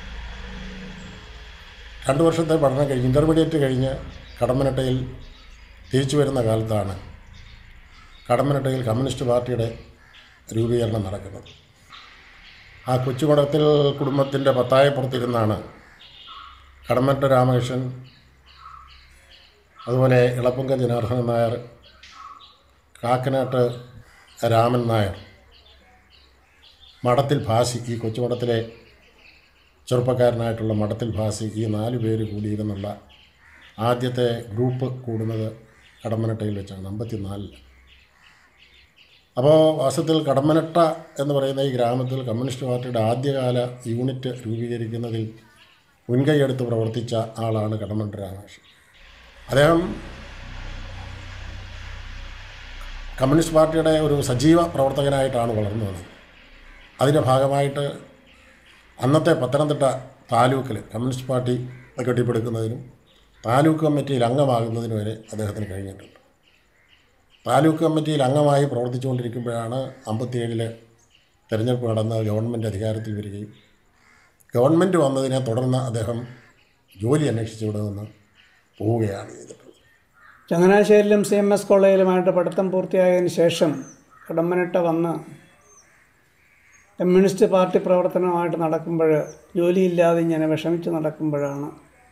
രണ്ട് വർഷത്തെ പഠനം കഴിഞ്ഞ് ഇൻ്റർമീഡിയറ്റ് കഴിഞ്ഞ് കടമ്പനട്ടയിൽ തിരിച്ചു വരുന്ന കാലത്താണ് കടമ്പനട്ടയിൽ കമ്മ്യൂണിസ്റ്റ് പാർട്ടിയുടെ രൂപീകരണം നടക്കുന്നത് ആ കൊച്ചുമഠത്തിൽ കുടുംബത്തിൻ്റെ പത്തായപ്പുറത്തിരുന്നാണ് കടമറ്റ രാമകൃഷ്ണൻ അതുപോലെ ഇളപ്പുങ്ക ജനാർദ്ദനൻ നായർ കാക്കനാട്ട് രാമൻ നായർ മഠത്തിൽ ഭാസി ഈ കൊച്ചുമഠത്തിലെ ചെറുപ്പക്കാരനായിട്ടുള്ള മഠത്തിൽ ഭാസി ഈ നാല് പേര് കൂടിയിരുന്നുള്ള ആദ്യത്തെ ഗ്രൂപ്പ് കൂടുന്നത് കടമ്മനട്ടയിൽ വെച്ചാണ് അമ്പത്തിനാലിൽ അപ്പോൾ വാസ്തവത്തിൽ കടമ്മനട്ട എന്ന് പറയുന്ന ഈ ഗ്രാമത്തിൽ കമ്മ്യൂണിസ്റ്റ് പാർട്ടിയുടെ ആദ്യകാല യൂണിറ്റ് രൂപീകരിക്കുന്നതിൽ മുൻകൈയെടുത്ത് പ്രവർത്തിച്ച ആളാണ് കടമ്മനട്ട രാമകൃഷ്ണൻ അദ്ദേഹം കമ്മ്യൂണിസ്റ്റ് പാർട്ടിയുടെ ഒരു സജീവ പ്രവർത്തകനായിട്ടാണ് വളർന്നു വന്നത് അതിൻ്റെ ഭാഗമായിട്ട് അന്നത്തെ പത്തനംതിട്ട താലൂക്കിൽ കമ്മ്യൂണിസ്റ്റ് പാർട്ടി കെട്ടിപ്പടുക്കുന്നതിനും താലൂക്ക് കമ്മിറ്റിയിൽ അംഗമാകുന്നതിനും വരെ അദ്ദേഹത്തിന് കഴിഞ്ഞിട്ടുണ്ട് താലൂക്ക് കമ്മിറ്റിയിൽ അംഗമായി പ്രവർത്തിച്ചുകൊണ്ടിരിക്കുമ്പോഴാണ് അമ്പത്തിയേഴിലെ തെരഞ്ഞെടുപ്പ് നടന്ന് ഗവൺമെൻറ് അധികാരത്തിൽ വരികയും ഗവൺമെൻറ് വന്നതിനെ തുടർന്ന് അദ്ദേഹം ജോലി അന്വേഷിച്ച് ഇവിടെ നിന്ന് പോവുകയാണ് ചെയ്തിട്ടുള്ളത് ചങ്ങനാശ്ശേരിയിലും സി എം എസ് കോളേജിലുമായിട്ട് പഠിത്തം പൂർത്തിയായതിനു ശേഷം കടമ്പനിട്ട വന്ന് കമ്മ്യൂണിസ്റ്റ് പാർട്ടി പ്രവർത്തനമായിട്ട് നടക്കുമ്പോൾ ജോലിയില്ലാതെ ഇങ്ങനെ വിഷമിച്ച് നടക്കുമ്പോഴാണ്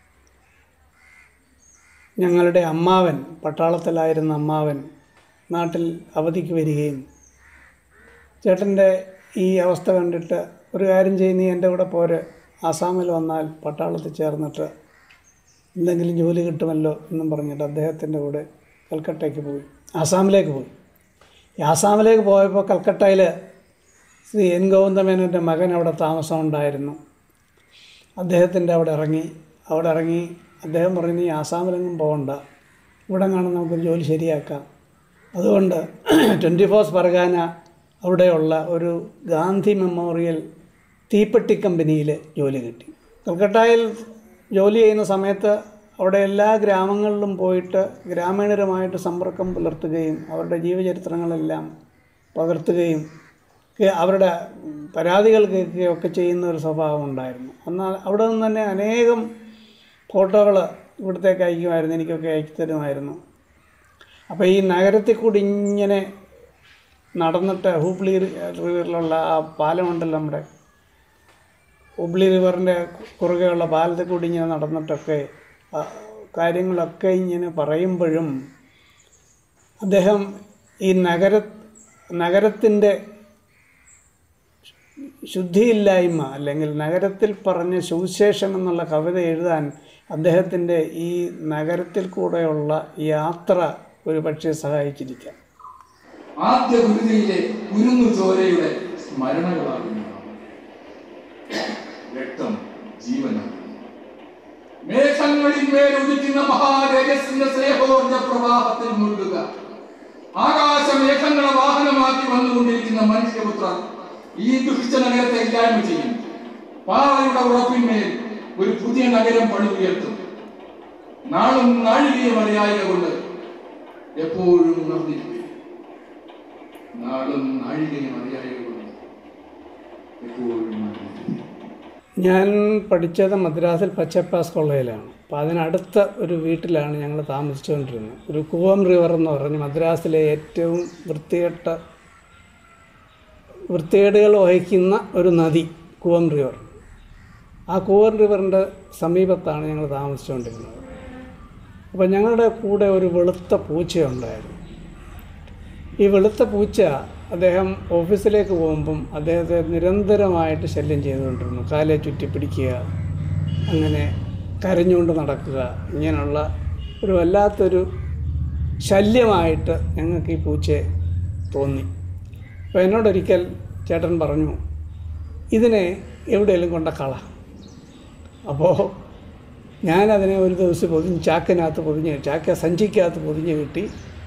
ഞങ്ങളുടെ അമ്മാവൻ പട്ടാളത്തിലായിരുന്ന അമ്മാവൻ നാട്ടിൽ അവധിക്ക് വരികയും ചേട്ടൻ്റെ ഈ അവസ്ഥ കണ്ടിട്ട് ഒരു കാര്യം ചെയ്യ് നീ എൻ്റെ കൂടെ പോര് ആസാമിൽ വന്നാൽ പട്ടാളത്തിൽ ചേർന്നിട്ട് എന്തെങ്കിലും ജോലി കിട്ടുമല്ലോ എന്നും പറഞ്ഞിട്ട് അദ്ദേഹത്തിൻ്റെ കൂടെ കൽക്കട്ടയ്ക്ക് പോയി ആസാമിലേക്ക് പോയി ഈ ആസാമിലേക്ക് പോയപ്പോൾ കൽക്കട്ടയിൽ ശ്രീ എൻ ഗോവിന്ദമേനോൻ്റെ മകൻ അവിടെ താമസം ഉണ്ടായിരുന്നു അദ്ദേഹത്തിൻ്റെ അവിടെ ഇറങ്ങി അവിടെ ഇറങ്ങി അദ്ദേഹം പറഞ്ഞു നീ ആസാമിലെങ്ങും പോകണ്ട ഇവിടെ കാണും നമുക്ക് ജോലി ശരിയാക്കാം അതുകൊണ്ട് ട്വൻറ്റി ഫോഴ്സ് പർഗാന അവിടെയുള്ള ഒരു ഗാന്ധി മെമ്മോറിയൽ തീപ്പെട്ടി കമ്പനിയിൽ ജോലി കിട്ടി കൽക്കട്ടയിൽ ജോലി ചെയ്യുന്ന സമയത്ത് അവിടെ എല്ലാ ഗ്രാമങ്ങളിലും പോയിട്ട് ഗ്രാമീണരുമായിട്ട് സമ്പർക്കം പുലർത്തുകയും അവരുടെ ജീവചരിത്രങ്ങളെല്ലാം പകർത്തുകയും ഒക്കെ അവരുടെ പരാതികൾ കേൾക്കുകയും ഒക്കെ ചെയ്യുന്ന ഒരു സ്വഭാവം ഉണ്ടായിരുന്നു എന്നാൽ അവിടെ നിന്ന് തന്നെ അനേകം ഫോട്ടോകൾ ഇവിടത്തേക്ക് അയക്കുമായിരുന്നു എനിക്കൊക്കെ അയച്ചു തരുമായിരുന്നു അപ്പോൾ ഈ നഗരത്തിൽ കൂടി ഇങ്ങനെ നടന്നിട്ട് ഹൂബ്ലി റിവറിലുള്ള ആ പാലമുണ്ടല്ലോ നമ്മുടെ ഹുബ്ലി റിവറിൻ്റെ കുറുകെയുള്ള പാലത്തിൽ കൂടി ഇങ്ങനെ നടന്നിട്ടൊക്കെ ആ കാര്യങ്ങളൊക്കെ ഇങ്ങനെ പറയുമ്പോഴും അദ്ദേഹം ഈ നഗര നഗരത്തിൻ്റെ ശുദ്ധിയില്ലായ്മ അല്ലെങ്കിൽ നഗരത്തിൽ പറഞ്ഞ സുവിശേഷം എന്നുള്ള കവിത എഴുതാൻ അദ്ദേഹത്തിൻ്റെ ഈ നഗരത്തിൽ കൂടെയുള്ള യാത്ര ഒരു പക്ഷേ സഹായിച്ചിരിക്കാം ആദ്യ ഗുരുതിയിലെ കുരുന്നു ചോരയുടെ സ്മരണകളാകുന്നു രക്തം ജീവനാണ് മേഘങ്ങളിൽ മേലുദിക്കുന്ന മഹാരേജസിന്റെ സ്നേഹോർജ പ്രവാഹത്തിൽ മുഴുകുക ആകാശമേഘങ്ങളെ വാഹനമാക്കി വന്നുകൊണ്ടിരിക്കുന്ന മനുഷ്യപുത്ര ഈ ദുഷിച്ച നഗരത്തെ ഇല്ലായ്മ ചെയ്യും പാറയുടെ ഉറപ്പിന്മേൽ ഒരു പുതിയ നഗരം പണിതുയർത്തും നാളും നാഴികയും അറിയായ കൊണ്ട് എപ്പോഴും ഉണർന്നിരിക്കും നാളും നാഴികയും അറിയായ കൊണ്ട് എപ്പോഴും ഉണർന്നിരിക്കും ഞാൻ പഠിച്ചത് മദ്രാസിൽ പച്ചപ്പാസ് കോളേജിലാണ് അപ്പോൾ അതിനടുത്ത ഒരു വീട്ടിലാണ് ഞങ്ങൾ താമസിച്ചുകൊണ്ടിരുന്നത് ഒരു കൂവം റിവർ എന്ന് പറഞ്ഞ് മദ്രാസിലെ ഏറ്റവും വൃത്തികെട്ട വൃത്തികേടുകൾ വഹിക്കുന്ന ഒരു നദി കൂവം റിവർ ആ കൂവം റിവറിൻ്റെ സമീപത്താണ് ഞങ്ങൾ താമസിച്ചുകൊണ്ടിരുന്നത് അപ്പോൾ ഞങ്ങളുടെ കൂടെ ഒരു വെളുത്ത പൂച്ചയുണ്ടായിരുന്നു ഈ വെളുത്ത പൂച്ച അദ്ദേഹം ഓഫീസിലേക്ക് പോകുമ്പം അദ്ദേഹത്തെ നിരന്തരമായിട്ട് ശല്യം ചെയ്തുകൊണ്ടിരുന്നു കാലെ ചുറ്റി പിടിക്കുക അങ്ങനെ കരഞ്ഞുകൊണ്ട് നടക്കുക ഇങ്ങനെയുള്ള ഒരു വല്ലാത്തൊരു ശല്യമായിട്ട് ഞങ്ങൾക്ക് ഈ പൂച്ചയെ തോന്നി അപ്പോൾ എന്നോടൊരിക്കൽ ചേട്ടൻ പറഞ്ഞു ഇതിനെ എവിടെയെങ്കിലും കൊണ്ട കള അപ്പോൾ ഞാനതിനെ ഒരു ദിവസം പൊതിഞ്ഞ് ചാക്കിനകത്ത് പൊതിഞ്ഞ് ചാക്ക സഞ്ചിക്കകത്ത് പൊതിഞ്ഞ് കിട്ടി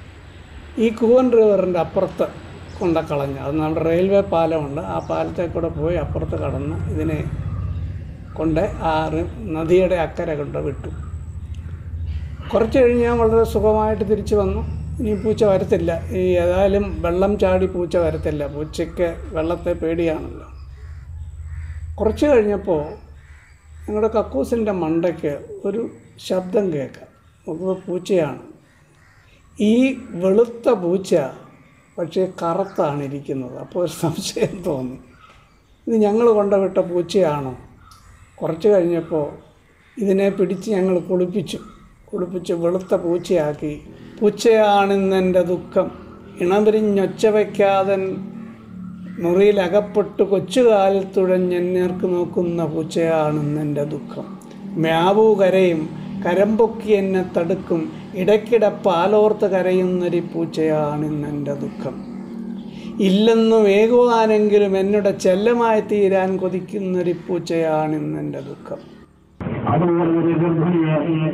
ഈ കൂവൻ റിവറിൻ്റെ അപ്പുറത്ത് കൊണ്ട കളഞ്ഞു അത് നമ്മുടെ റെയിൽവേ പാലമുണ്ട് ആ പാലത്തെ കൂടെ പോയി അപ്പുറത്ത് കടന്ന് ഇതിനെ കൊണ്ട് ആ റി- നദിയുടെ അക്കരെ കൊണ്ട് വിട്ടു കുറച്ച് കഴിഞ്ഞ് ഞാൻ വളരെ സുഖമായിട്ട് തിരിച്ചു വന്നു ഇനി പൂച്ച വരത്തില്ല ഈ ഏതായാലും വെള്ളം ചാടി പൂച്ച വരത്തില്ല പൂച്ചയ്ക്ക് വെള്ളത്തെ പേടിയാണല്ലോ കുറച്ച് കഴിഞ്ഞപ്പോൾ ഞങ്ങളുടെ കക്കൂസിൻ്റെ മണ്ടയ്ക്ക് ഒരു ശബ്ദം കേൾക്കാം നോക്കുമ്പോൾ പൂച്ചയാണ് ഈ വെളുത്ത പൂച്ച പക്ഷേ കറുത്താണ് ഇരിക്കുന്നത് അപ്പോൾ ഒരു സംശയം തോന്നി ഇത് ഞങ്ങൾ കൊണ്ടുവിട്ട പൂച്ചയാണോ കുറച്ച് കഴിഞ്ഞപ്പോൾ ഇതിനെ പിടിച്ച് ഞങ്ങൾ കുളിപ്പിച്ചു കുളിപ്പിച്ച് വെളുത്ത പൂച്ചയാക്കി പൂച്ചയാണിന്നെൻ്റെ ദുഃഖം ഇണപിരിഞ്ഞൊച്ച വയ്ക്കാതെ മുറിയിലകപ്പെട്ട് കൊച്ചുകാലിൽ തുഴഞ്ഞെന്നേർക്ക് നോക്കുന്ന പൂച്ചയാണെന്നെൻ്റെ ദുഃഖം മ്യാവൂ കരയും കരമ്പൊക്കി എന്നെ തടുക്കും ഇടയ്ക്കിടെ പാലോർത്ത് കരയുന്നൊരു പൂച്ചയാണിന്നെൻ്റെ ദുഃഖം ഇല്ലെന്നും ഏകുവാനെങ്കിലും എന്നോട് ചെല്ലമായി തീരാൻ കൊതിക്കുന്നൊരു പൂച്ചയാണിന്നെൻ്റെ ദുഃഖം അതുപോലെ ഒരു ഗർഭിണിയെ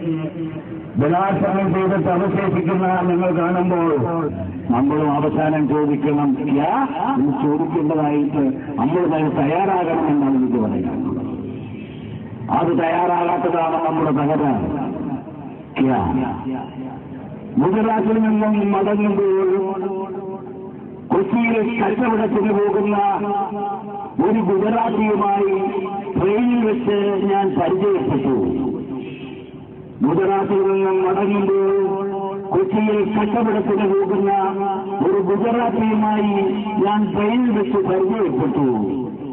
ബലാത്സംഗം ചെയ്തിട്ട് അവശേഷിക്കുന്ന നിങ്ങൾ കാണുമ്പോൾ നമ്മളും അവസാനം ചോദിക്കണം യാ എന്ന് ചോദിക്കേണ്ടതായിട്ട് നമ്മൾ തന്നെ തയ്യാറാകണമെന്നാണ് എനിക്ക് പറയുന്നത് അത് തയ്യാറാകാത്തതാണ് നമ്മുടെ തകരാറ് യാ. ഗുജറാത്തിൽ നിന്നും മടങ്ങുമ്പോൾ കൊച്ചിയിൽ കച്ചവടത്തിന് പോകുന്ന ഒരു ഗുജറാത്തിയുമായി ട്രെയിനിൽ വെച്ച് ഞാൻ പരിചയപ്പെട്ടു ഗുജറാത്തിൽ നിന്നും മടങ്ങുമ്പോൾ കൊച്ചിയിൽ കച്ചവടത്തിന് പോകുന്ന ഒരു ഗുജറാത്തിയുമായി ഞാൻ ട്രെയിനിൽ വെച്ച് പരിചയപ്പെട്ടു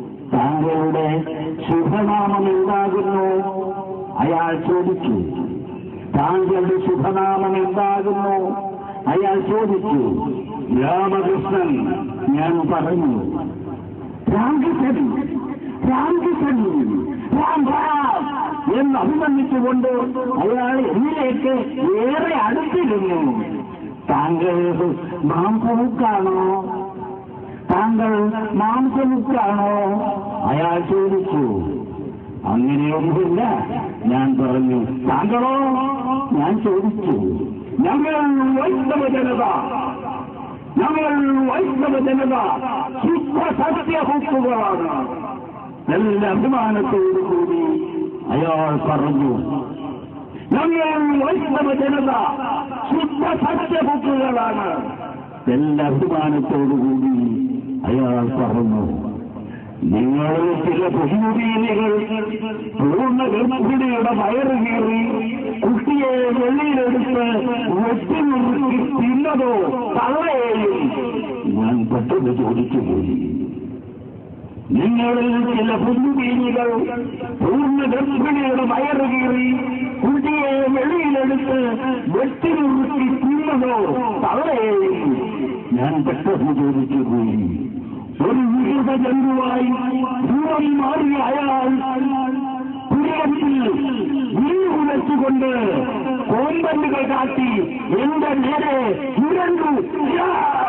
താങ്കളുടെ ശുഭനാമം എന്താകുന്നു അയാൾ ചോദിച്ചു താങ്കളുടെ ശുഭനാമം എന്താകുന്നു അയാൾ ചോദിച്ചു രാമകൃഷ്ണൻ ഞാൻ പറഞ്ഞു രാമകൃഷ്ണൻ രാമകൃഷ്ണൻ രാം രാം എന്ന് അഭിനന്ദിച്ചുകൊണ്ട് അയാൾ എന്നിലേക്ക് ഏറെ അടുത്തിരുന്നു താങ്കൾ മാംസമുക്കാണോ താങ്കൾ മാംസമുക്കാണോ അയാൾ ചോദിച്ചു അങ്ങനെയൊന്നുമില്ല ഞാൻ പറഞ്ഞു താങ്കളോ ഞാൻ ചോദിച്ചു ഞങ്ങൾ വൈഷ്ണവ ജനത ഞങ്ങൾ വൈഷ്ണവ ജനത ശുദ്ധ സത്യഭക്തുകളാണ് നല്ല അഭിമാനത്തോടു കൂടി അയാൾ പറഞ്ഞു ഞങ്ങൾ വൈഷ്ണവ ജനത ശുദ്ധ സത്യഭക്തുകളാണ് നല്ല അഭിമാനത്തോടുകൂടി അയാൾ പറഞ്ഞു നിങ്ങൾ ചില ബഹുമതീനികൾ പൂർണ്ണ ഗർഭഗുടിയുടെ വയറ് കീറി കുട്ടിയെ വെള്ളിയിലെടുത്ത് വെട്ടിനുറുക്കി തിന്നതോ തള്ളയെയും ഞാൻ പെട്ടെന്ന് ചോദിച്ചു പോയി നിങ്ങളിൽ ചില പുല്ലുബീനികൾ പൂർണ്ണ ഗർഭിണിയുടെ വയറ് കീറി കുട്ടിയെ വെളിയിലെടുത്ത് വെട്ടിനുറുക്കി തിന്നതോ തള്ളയെയും ഞാൻ പെട്ടെന്ന് ചോദിച്ചു പോയി ഒരു വികൃത ജന്തുവായി രൂപം മാറിയ അയാൾ പുരത്തിൽ വീഴുകുലച്ചുകൊണ്ട് കോമ്പല്ലുകൾ കാട്ടി എന്റെ നേരെ ചുരണ്ടു യാ!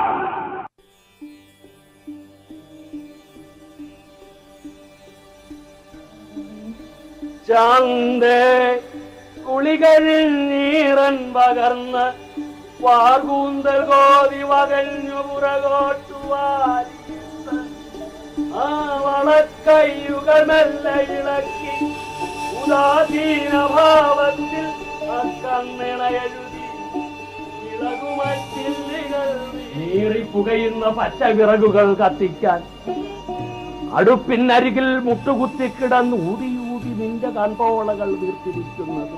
ചാന്തേ കുളികളിൽ നീറൻ പകർന്ന് വാകൂന്തൽ കോതി വകഞ്ഞു പുറകോട്ടു വാരിയിട്ട് ആ വളക്കയ്യുകൾ മെല്ലെ ഇളക്കി ഉദാസീന ഭാവത്തിൽ അക്കണ്ണിണയെഴുതി ഇളകുമറ്റില്ലുകൾ നീറിപ്പുകയുന്ന പച്ചവിറകുകൾ കത്തിക്കാൻ അടുപ്പിനരികിൽ മുട്ടുകുത്തി കിടന്ന് ഊതി ഊതി നിന്റെ കൺപോളകൾ വീർത്തിരിക്കുന്നതും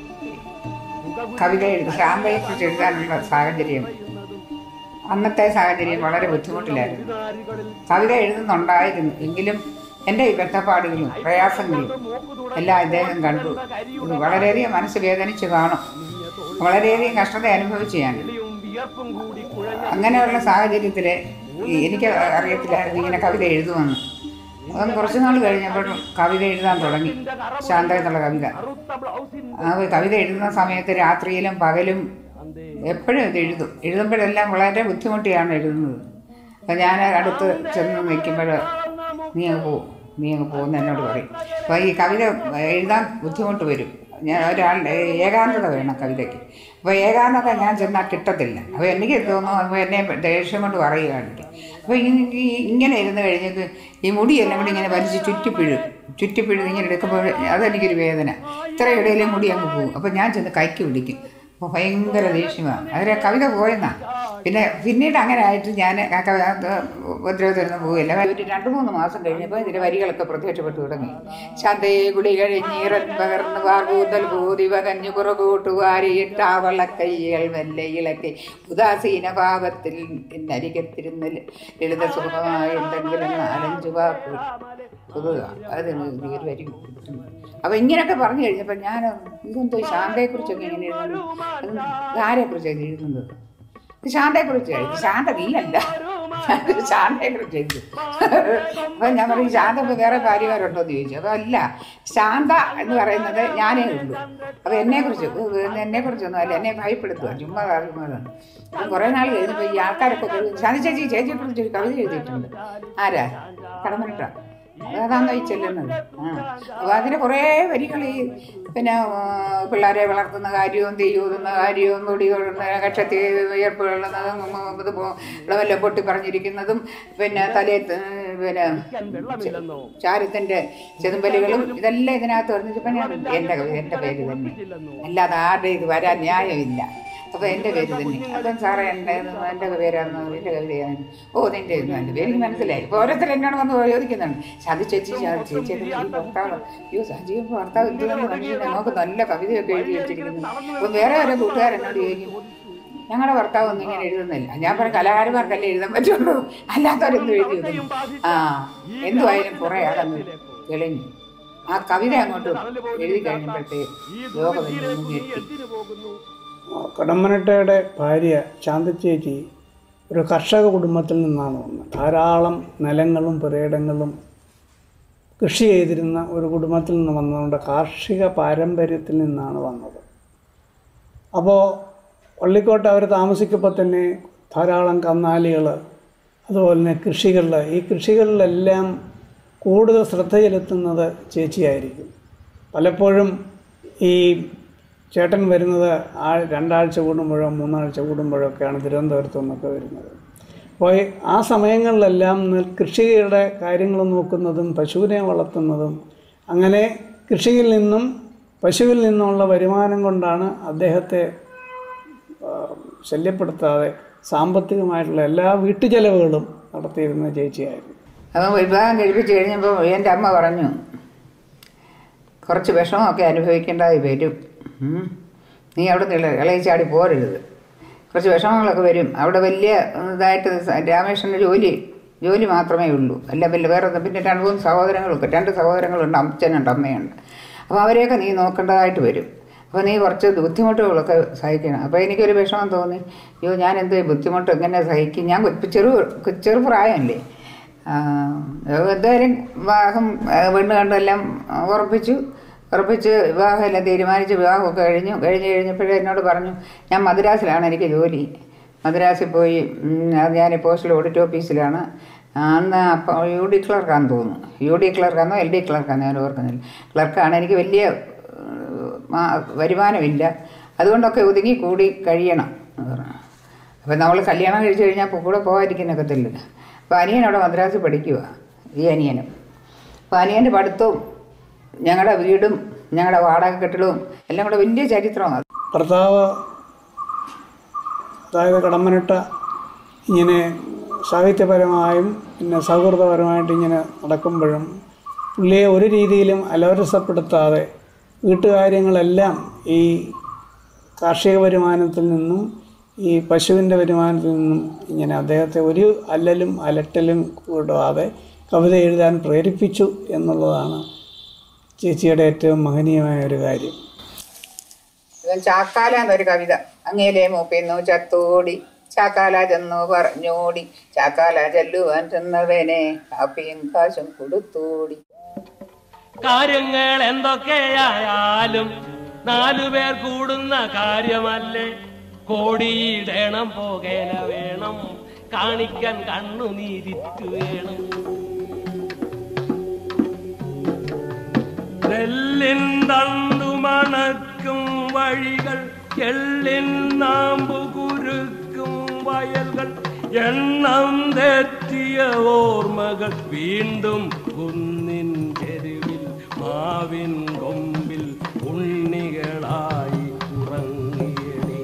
കവിത എഴുതി ശ്യാമയെ കുറിച്ച് എഴുതാനുള്ള സാഹചര്യം അന്നത്തെ സാഹചര്യം വളരെ ബുദ്ധിമുട്ടിലായിരുന്നു കവിത എഴുതുന്നുണ്ടായിരുന്നു എങ്കിലും എൻ്റെ ഈ ബന്ധപ്പാടുകളും പ്രയാസങ്ങളും എല്ലാം അദ്ദേഹം കണ്ടു ഇത് വളരെയധികം മനസ്സ് വേദനിച്ച് കാണും വളരെയധികം കഷ്ടത അനുഭവിച്ചു ഞാൻ വിയർപ്പും കൂടി കുഴഞ്ഞ അങ്ങനെയുള്ള സാഹചര്യത്തിൽ എനിക്ക് അറിയത്തില്ലായിരുന്നു ഇങ്ങനെ കവിത എഴുതുമെന്ന് അതും കുറച്ച് നാൾ കഴിഞ്ഞപ്പോൾ കവിത എഴുതാൻ തുടങ്ങി ശാന്ത എന്നുള്ള കവിത കറുത്ത ബ്ലൗസിൻ ആ കവിത എഴുതുന്ന സമയത്ത് രാത്രിയിലും പകലും എപ്പോഴും ഇത് എഴുതും എഴുതുമ്പോഴെല്ലാം വളരെ ബുദ്ധിമുട്ടിയാണ് എഴുതുന്നത് അപ്പം ഞാൻ അടുത്ത് ചെന്ന് നിൽക്കുമ്പോൾ നീ അങ്ങ് പോ നീ അങ്ങ് പോകുന്ന എന്നോട് പറയും അപ്പോൾ ഈ കവിത എഴുതാൻ ബുദ്ധിമുട്ട് വരും ഞാൻ ഒരാളുടെ ഏകാന്തത വേണം കവിതയ്ക്ക് അപ്പോൾ ഏകാന്തത ഞാൻ ചെന്നാൽ കിട്ടത്തില്ല അപ്പോൾ എനിക്ക് തോന്നുന്നു അപ്പോൾ എന്നെ ദേഷ്യം കൊണ്ട് പറയുകയാണെങ്കിൽ അപ്പോൾ ഇങ്ങനെ ഇരുന്ന് കഴിഞ്ഞിട്ട് ഈ മുടിയെല്ലാം കൂടി ഇങ്ങനെ വലിച്ച് ചുറ്റിപ്പിഴും ചുറ്റിപ്പിഴും ഇങ്ങനെ എടുക്കുമ്പോൾ അതെനിക്കൊരു വേദന ഇത്ര ഇടയിലും മുടി അങ്ങ് പോകും അപ്പോൾ ഞാൻ ചെന്ന് കൈക്ക് പിടിക്കും അപ്പോൾ ഭയങ്കര ദേഷ്യമാണ് അതിലെ കവിത പോയെന്നാ പിന്നെ പിന്നീട് അങ്ങനെ ആയിട്ട് ഞാൻ ആ കവിത ഉപദ്രവത്തിനൊന്നും പോവില്ല ഒരു രണ്ട് മൂന്ന് മാസം കഴിഞ്ഞപ്പോൾ ഇതിൻ്റെ വരികളൊക്കെ പ്രത്യക്ഷപ്പെട്ടു തുടങ്ങി ശതേ കുളി കഴിഞ്ഞീറൻ പകർന്ന് വാർകൂതൽ ഭൂതി വകഞ്ഞു പുറകോട്ടു വാരിയിട്ടാവളക്കൈകൾ മെല്ലെ ഇളക്കി ഉദാസീന ഭാവത്തിൽ നരികത്തിരുന്ന് ലളിത സുഖമായ എന്തെങ്കിലും നാലഞ്ച് വാക്ക് പുതുക അതിന് ഒരു വരി അപ്പൊ ഇങ്ങനെയൊക്കെ പറഞ്ഞു കഴിഞ്ഞപ്പോൾ ഞാൻ ഇതെന്തോ ശാന്തയെക്കുറിച്ചൊക്കെ ഇങ്ങനെ എഴുതുന്നു അത് ആരെക്കുറിച്ചാണ് എഴുതുന്നത് ഇത് ശാന്തയെക്കുറിച്ച് എഴുതി ശാന്ത നീയല്ല ശാന്തയെക്കുറിച്ച് എഴുതി അപ്പൊ ഞാൻ പറയും ശാന്ത ഇപ്പൊ വേറെ ഭാര്യമാരുണ്ടോ എന്ന് ചോദിച്ചു അപ്പൊ അല്ല ശാന്ത എന്ന് പറയുന്നത് ഞാനേ ഉള്ളൂ അപ്പൊ എന്നെക്കുറിച്ച് എന്നെ കുറിച്ചൊന്നും അല്ല എന്നെ ഭയപ്പെടുത്തുക ചുമ്മാ പറയുന്നതാണ് അപ്പം കുറേ നാൾ കഴിഞ്ഞപ്പോൾ ഈ ആൾക്കാരൊക്കെ ചോദിക്കും, ശാന്ത ചേച്ചി ചേച്ചിയെക്കുറിച്ച് ഒരു കവിത എഴുതിയിട്ടുണ്ട് ആരാ കടമനിട്ട അതാണോ ഈ ചെല്ലുന്നത് ആ അപ്പോൾ അതിന് കുറേ വരികൾ ഈ പിന്നെ ആ, പിള്ളേരെ വളർത്തുന്ന കാര്യവും തെയ്യൂതുന്ന കാര്യവും മുടി കൊള്ളുന്ന കക്ഷത്തി വിയർപ്പ് കൊള്ളുന്നതും ഇത് പോ- വല്ല പൊട്ടി പറഞ്ഞിരിക്കുന്നതും പിന്നെ തലേ പിന്നെ വെള്ളമില്ലെന്നോ ചാരത്തിൻ്റെ ചെതുമ്പലുകളും ഇതെല്ലാം ഇതിനകത്ത് പറഞ്ഞിട്ട് ഞാൻ എൻ്റെ കവിത എൻ്റെ പേര് തന്നെ അല്ലാതെ ആരുടെ ഇത് വരാൻ ന്യായമില്ല അപ്പോൾ എൻ്റെ പേര് തന്നെ അപ്പം സാറേ എൻ്റെ എൻ്റെ പേരാണെന്ന് എൻ്റെ കവിതയാണ് ഓ നിൻ്റെ ഇത് എൻ്റെ പേര് എനിക്ക് മനസ്സിലായി ഇപ്പോൾ ഓരോരുത്തർ എന്നോട് വന്ന് ചോദിക്കുന്നുണ്ട് ഷാജി ചേച്ചി ഷാജി ചേച്ചി ഇത് ഈ ഭർത്താവ് അയ്യോ ഷാജി ഭർത്താവ് എന്ത് തന്നെ മനുഷ്യനെ നമുക്ക് നല്ല കവിതയൊക്കെ എഴുതി വെച്ചിരിക്കുന്നു അപ്പം വേറെ ഓരോ കൂട്ടുകാരെന്നോട് ചോദിക്കും ഞങ്ങളുടെ ഭർത്താവ് ഒന്നും ഇങ്ങനെ എഴുതുന്നില്ല ഞാൻ പറഞ്ഞ കലാകാരന്മാർക്കല്ലേ എഴുതാൻ പറ്റുള്ളൂ അല്ലാത്തവരെന്തും എഴുതി വെക്കും. ആ എന്തുമായാലും കുറേ അകന്ന് തെളിഞ്ഞു ആ കവിത അങ്ങോട്ട് എഴുതി കഴിഞ്ഞപ്പോഴത്തേക്ക് ലോകം എന്നെ ഒന്ന് ഞെട്ടി കടമ്മനട്ടയുടെ ഭാര്യ ശാന്തച്ചേച്ചി ഒരു കർഷക കുടുംബത്തിൽ നിന്നാണ് വന്നത് ധാരാളം നിലങ്ങളും പുരയിടങ്ങളും കൃഷി ചെയ്തിരുന്ന ഒരു കുടുംബത്തിൽ നിന്ന് വന്നതുകൊണ്ട് കാർഷിക പാരമ്പര്യത്തിൽ നിന്നാണ് വന്നത് അപ്പോൾ പള്ളിക്കോട്ട് അവർ താമസിക്കുമ്പോൾ തന്നെ ധാരാളം കന്നാലികൾ അതുപോലെ തന്നെ കൃഷികളിൽ ഈ കൃഷികളിലെല്ലാം കൂടുതൽ ശ്രദ്ധ ചെലുത്തുന്നത് ചേച്ചിയായിരിക്കും പലപ്പോഴും ഈ ചേട്ടൻ വരുന്നത് ആ രണ്ടാഴ്ച കൂടുമ്പോഴോ മൂന്നാഴ്ച കൂടുമ്പോഴോ ഒക്കെയാണ് തിരുവനന്തപുരത്തു നിന്നൊക്കെ വരുന്നത് അപ്പോൾ ഈ ആ സമയങ്ങളിലെല്ലാം നെൽ കൃഷിയുടെ കാര്യങ്ങൾ നോക്കുന്നതും പശുവിനെ വളർത്തുന്നതും അങ്ങനെ കൃഷിയിൽ നിന്നും പശുവിൽ നിന്നുള്ള വരുമാനം കൊണ്ടാണ് അദ്ദേഹത്തെ ആ, ശല്യപ്പെടുത്താതെ സാമ്പത്തികമായിട്ടുള്ള എല്ലാ വീട്ടുചെലവുകളും നടത്തിയിരുന്ന ചേച്ചിയായിരുന്നു അപ്പം വിവാഹം കഴിപ്പിച്ച് കഴിഞ്ഞപ്പോൾ എൻ്റെ അമ്മ പറഞ്ഞു കുറച്ച് വിഷമമൊക്കെ അനുഭവിക്കേണ്ടതായി വരും ഉം. നീ അവിടെ നിന്ന് ഇളയിച്ചാടി പോരരുത് കുറച്ച് വിഷമങ്ങളൊക്കെ വരും അവിടെ വലിയ ഇതായിട്ട് സ- രാമേശ്വരന് ജോലി ജോലി മാത്രമേ ഉള്ളൂ അല്ല പിന്നെ വേറെ ഒന്നും പിന്നെ രണ്ട് മൂന്ന് സഹോദരങ്ങളൊക്കെ രണ്ട് സഹോദരങ്ങളുണ്ട് അച്ഛനുണ്ട് അമ്മയുണ്ട് അപ്പോൾ അവരെയൊക്കെ നീ നോക്കേണ്ടതായിട്ട് വരും അപ്പോൾ നീ കുറച്ച് ബുദ്ധിമുട്ടുകളൊക്കെ സഹിക്കണം അപ്പോൾ എനിക്കൊരു വിഷമം തോന്നി അയ്യോ ഞാൻ എന്ത് ബുദ്ധിമുട്ട് എങ്ങനെ സഹിക്കും ഞാൻ കൊ- ചെറു ചെറുപ്രായമല്ലേ ആ, എന്തായാലും വിവാഹം ആ, പെണ്ണ് കണ്ടെല്ലാം ഉറപ്പിച്ചു ഉറപ്പിച്ച് വിവാഹം എല്ലാം തീരുമാനിച്ച് വിവാഹമൊക്കെ കഴിഞ്ഞു കഴിഞ്ഞ് കഴിഞ്ഞപ്പോഴേ എന്നോട് പറഞ്ഞു ഞാൻ മദ്രാസിലാണ് എനിക്ക് ജോലി മദ്രാസിൽ പോയി ഉം, അത് ഞാൻ പോസ്റ്റൽ ഓഡിറ്റ് ഓഫീസിലാണ് അന്ന് അപ്പം യു ഡി ക്ലർക്കാന്ന് തോന്നുന്നു യു ഡി ക്ലർക്കാന്നോ എൽ ഡി ക്ലർക്കാന്നോ ഞാൻ ഓർക്കുന്നില്ല ക്ലർക്കാണ് എനിക്ക് വലിയ ഏഹ്, മാ- വരുമാനമില്ല അതുകൊണ്ടൊക്കെ ഒതുങ്ങി കൂടി കഴിയണം എന്ന് പറഞ്ഞു അപ്പം നമ്മൾ കല്യാണം കഴിച്ച് കഴിഞ്ഞാൽ ഇപ്പോൾ കൂടെ പോകാതിരിക്കുന്നൊക്കത്തില്ല അപ്പോൾ അനിയൻ അവിടെ മദ്രാസിൽ പഠിക്കുക ഈ അനിയനും അപ്പോൾ അനിയൻ്റെ പഠിത്തവും ഞങ്ങളുടെ വീടും ഞങ്ങളുടെ വാടക കെട്ടിടവും എല്ലാം കൂടെ വലിയ ചരിത്രമാണ് ഭർത്താവ് അതായത് കടമ്പനിട്ട ഇങ്ങനെ സാഹിത്യപരമായും പിന്നെ സൗഹൃദപരമായിട്ട് ഇങ്ങനെ നടക്കുമ്പോഴും പുള്ളിയെ ഒരു രീതിയിലും അലവരസപ്പെടുത്താതെ വീട്ടുകാര്യങ്ങളെല്ലാം ഈ കാർഷിക വരുമാനത്തിൽ നിന്നും ഈ പശുവിൻ്റെ വരുമാനത്തിൽ നിന്നും ഇങ്ങനെ അദ്ദേഹത്തെ ഒരു അല്ലലും അലട്ടലും കൂടാതെ കവിത എഴുതാൻ പ്രേരിപ്പിച്ചു എന്നുള്ളതാണ് ചേച്ചിയുടെ ഏറ്റവും മഹനീയമായ ഒരു കാര്യം ഇവൻ ചാക്കാല എന്നൊരു കവിത അങ്ങേലെ മൂപ്പിന്നു ചത്തോടി ചാക്കാല ചെന്നു പറഞ്ഞോടി ചാക്കാല ചെല്ലുവാൻ ചെന്നവനെ കാപ്പിയും കാശും കൊടുത്തോടി കാര്യങ്ങൾ എന്തൊക്കെയായാലും നാലുപേർ കൂടുന്ന കാര്യമല്ലേ കോടിയിടണം പോകേല വേണം കാണിക്കാൻ കണ്ണുനീരിറ്റു വേണം നെല്ലിൻ തണ്ടു മണക്കും വഴികൾ എള്ളിൻ നാമ്പു കുരുക്കും വയൽകൾ എണ്ണം തെറ്റിയ ഓർമ്മകൾ വീണ്ടും കുന്നിൻ ചെരുവിൽ മാവിൻ കൊമ്പിൽ ഉണ്ണികളായി ഉറങ്ങിയണേ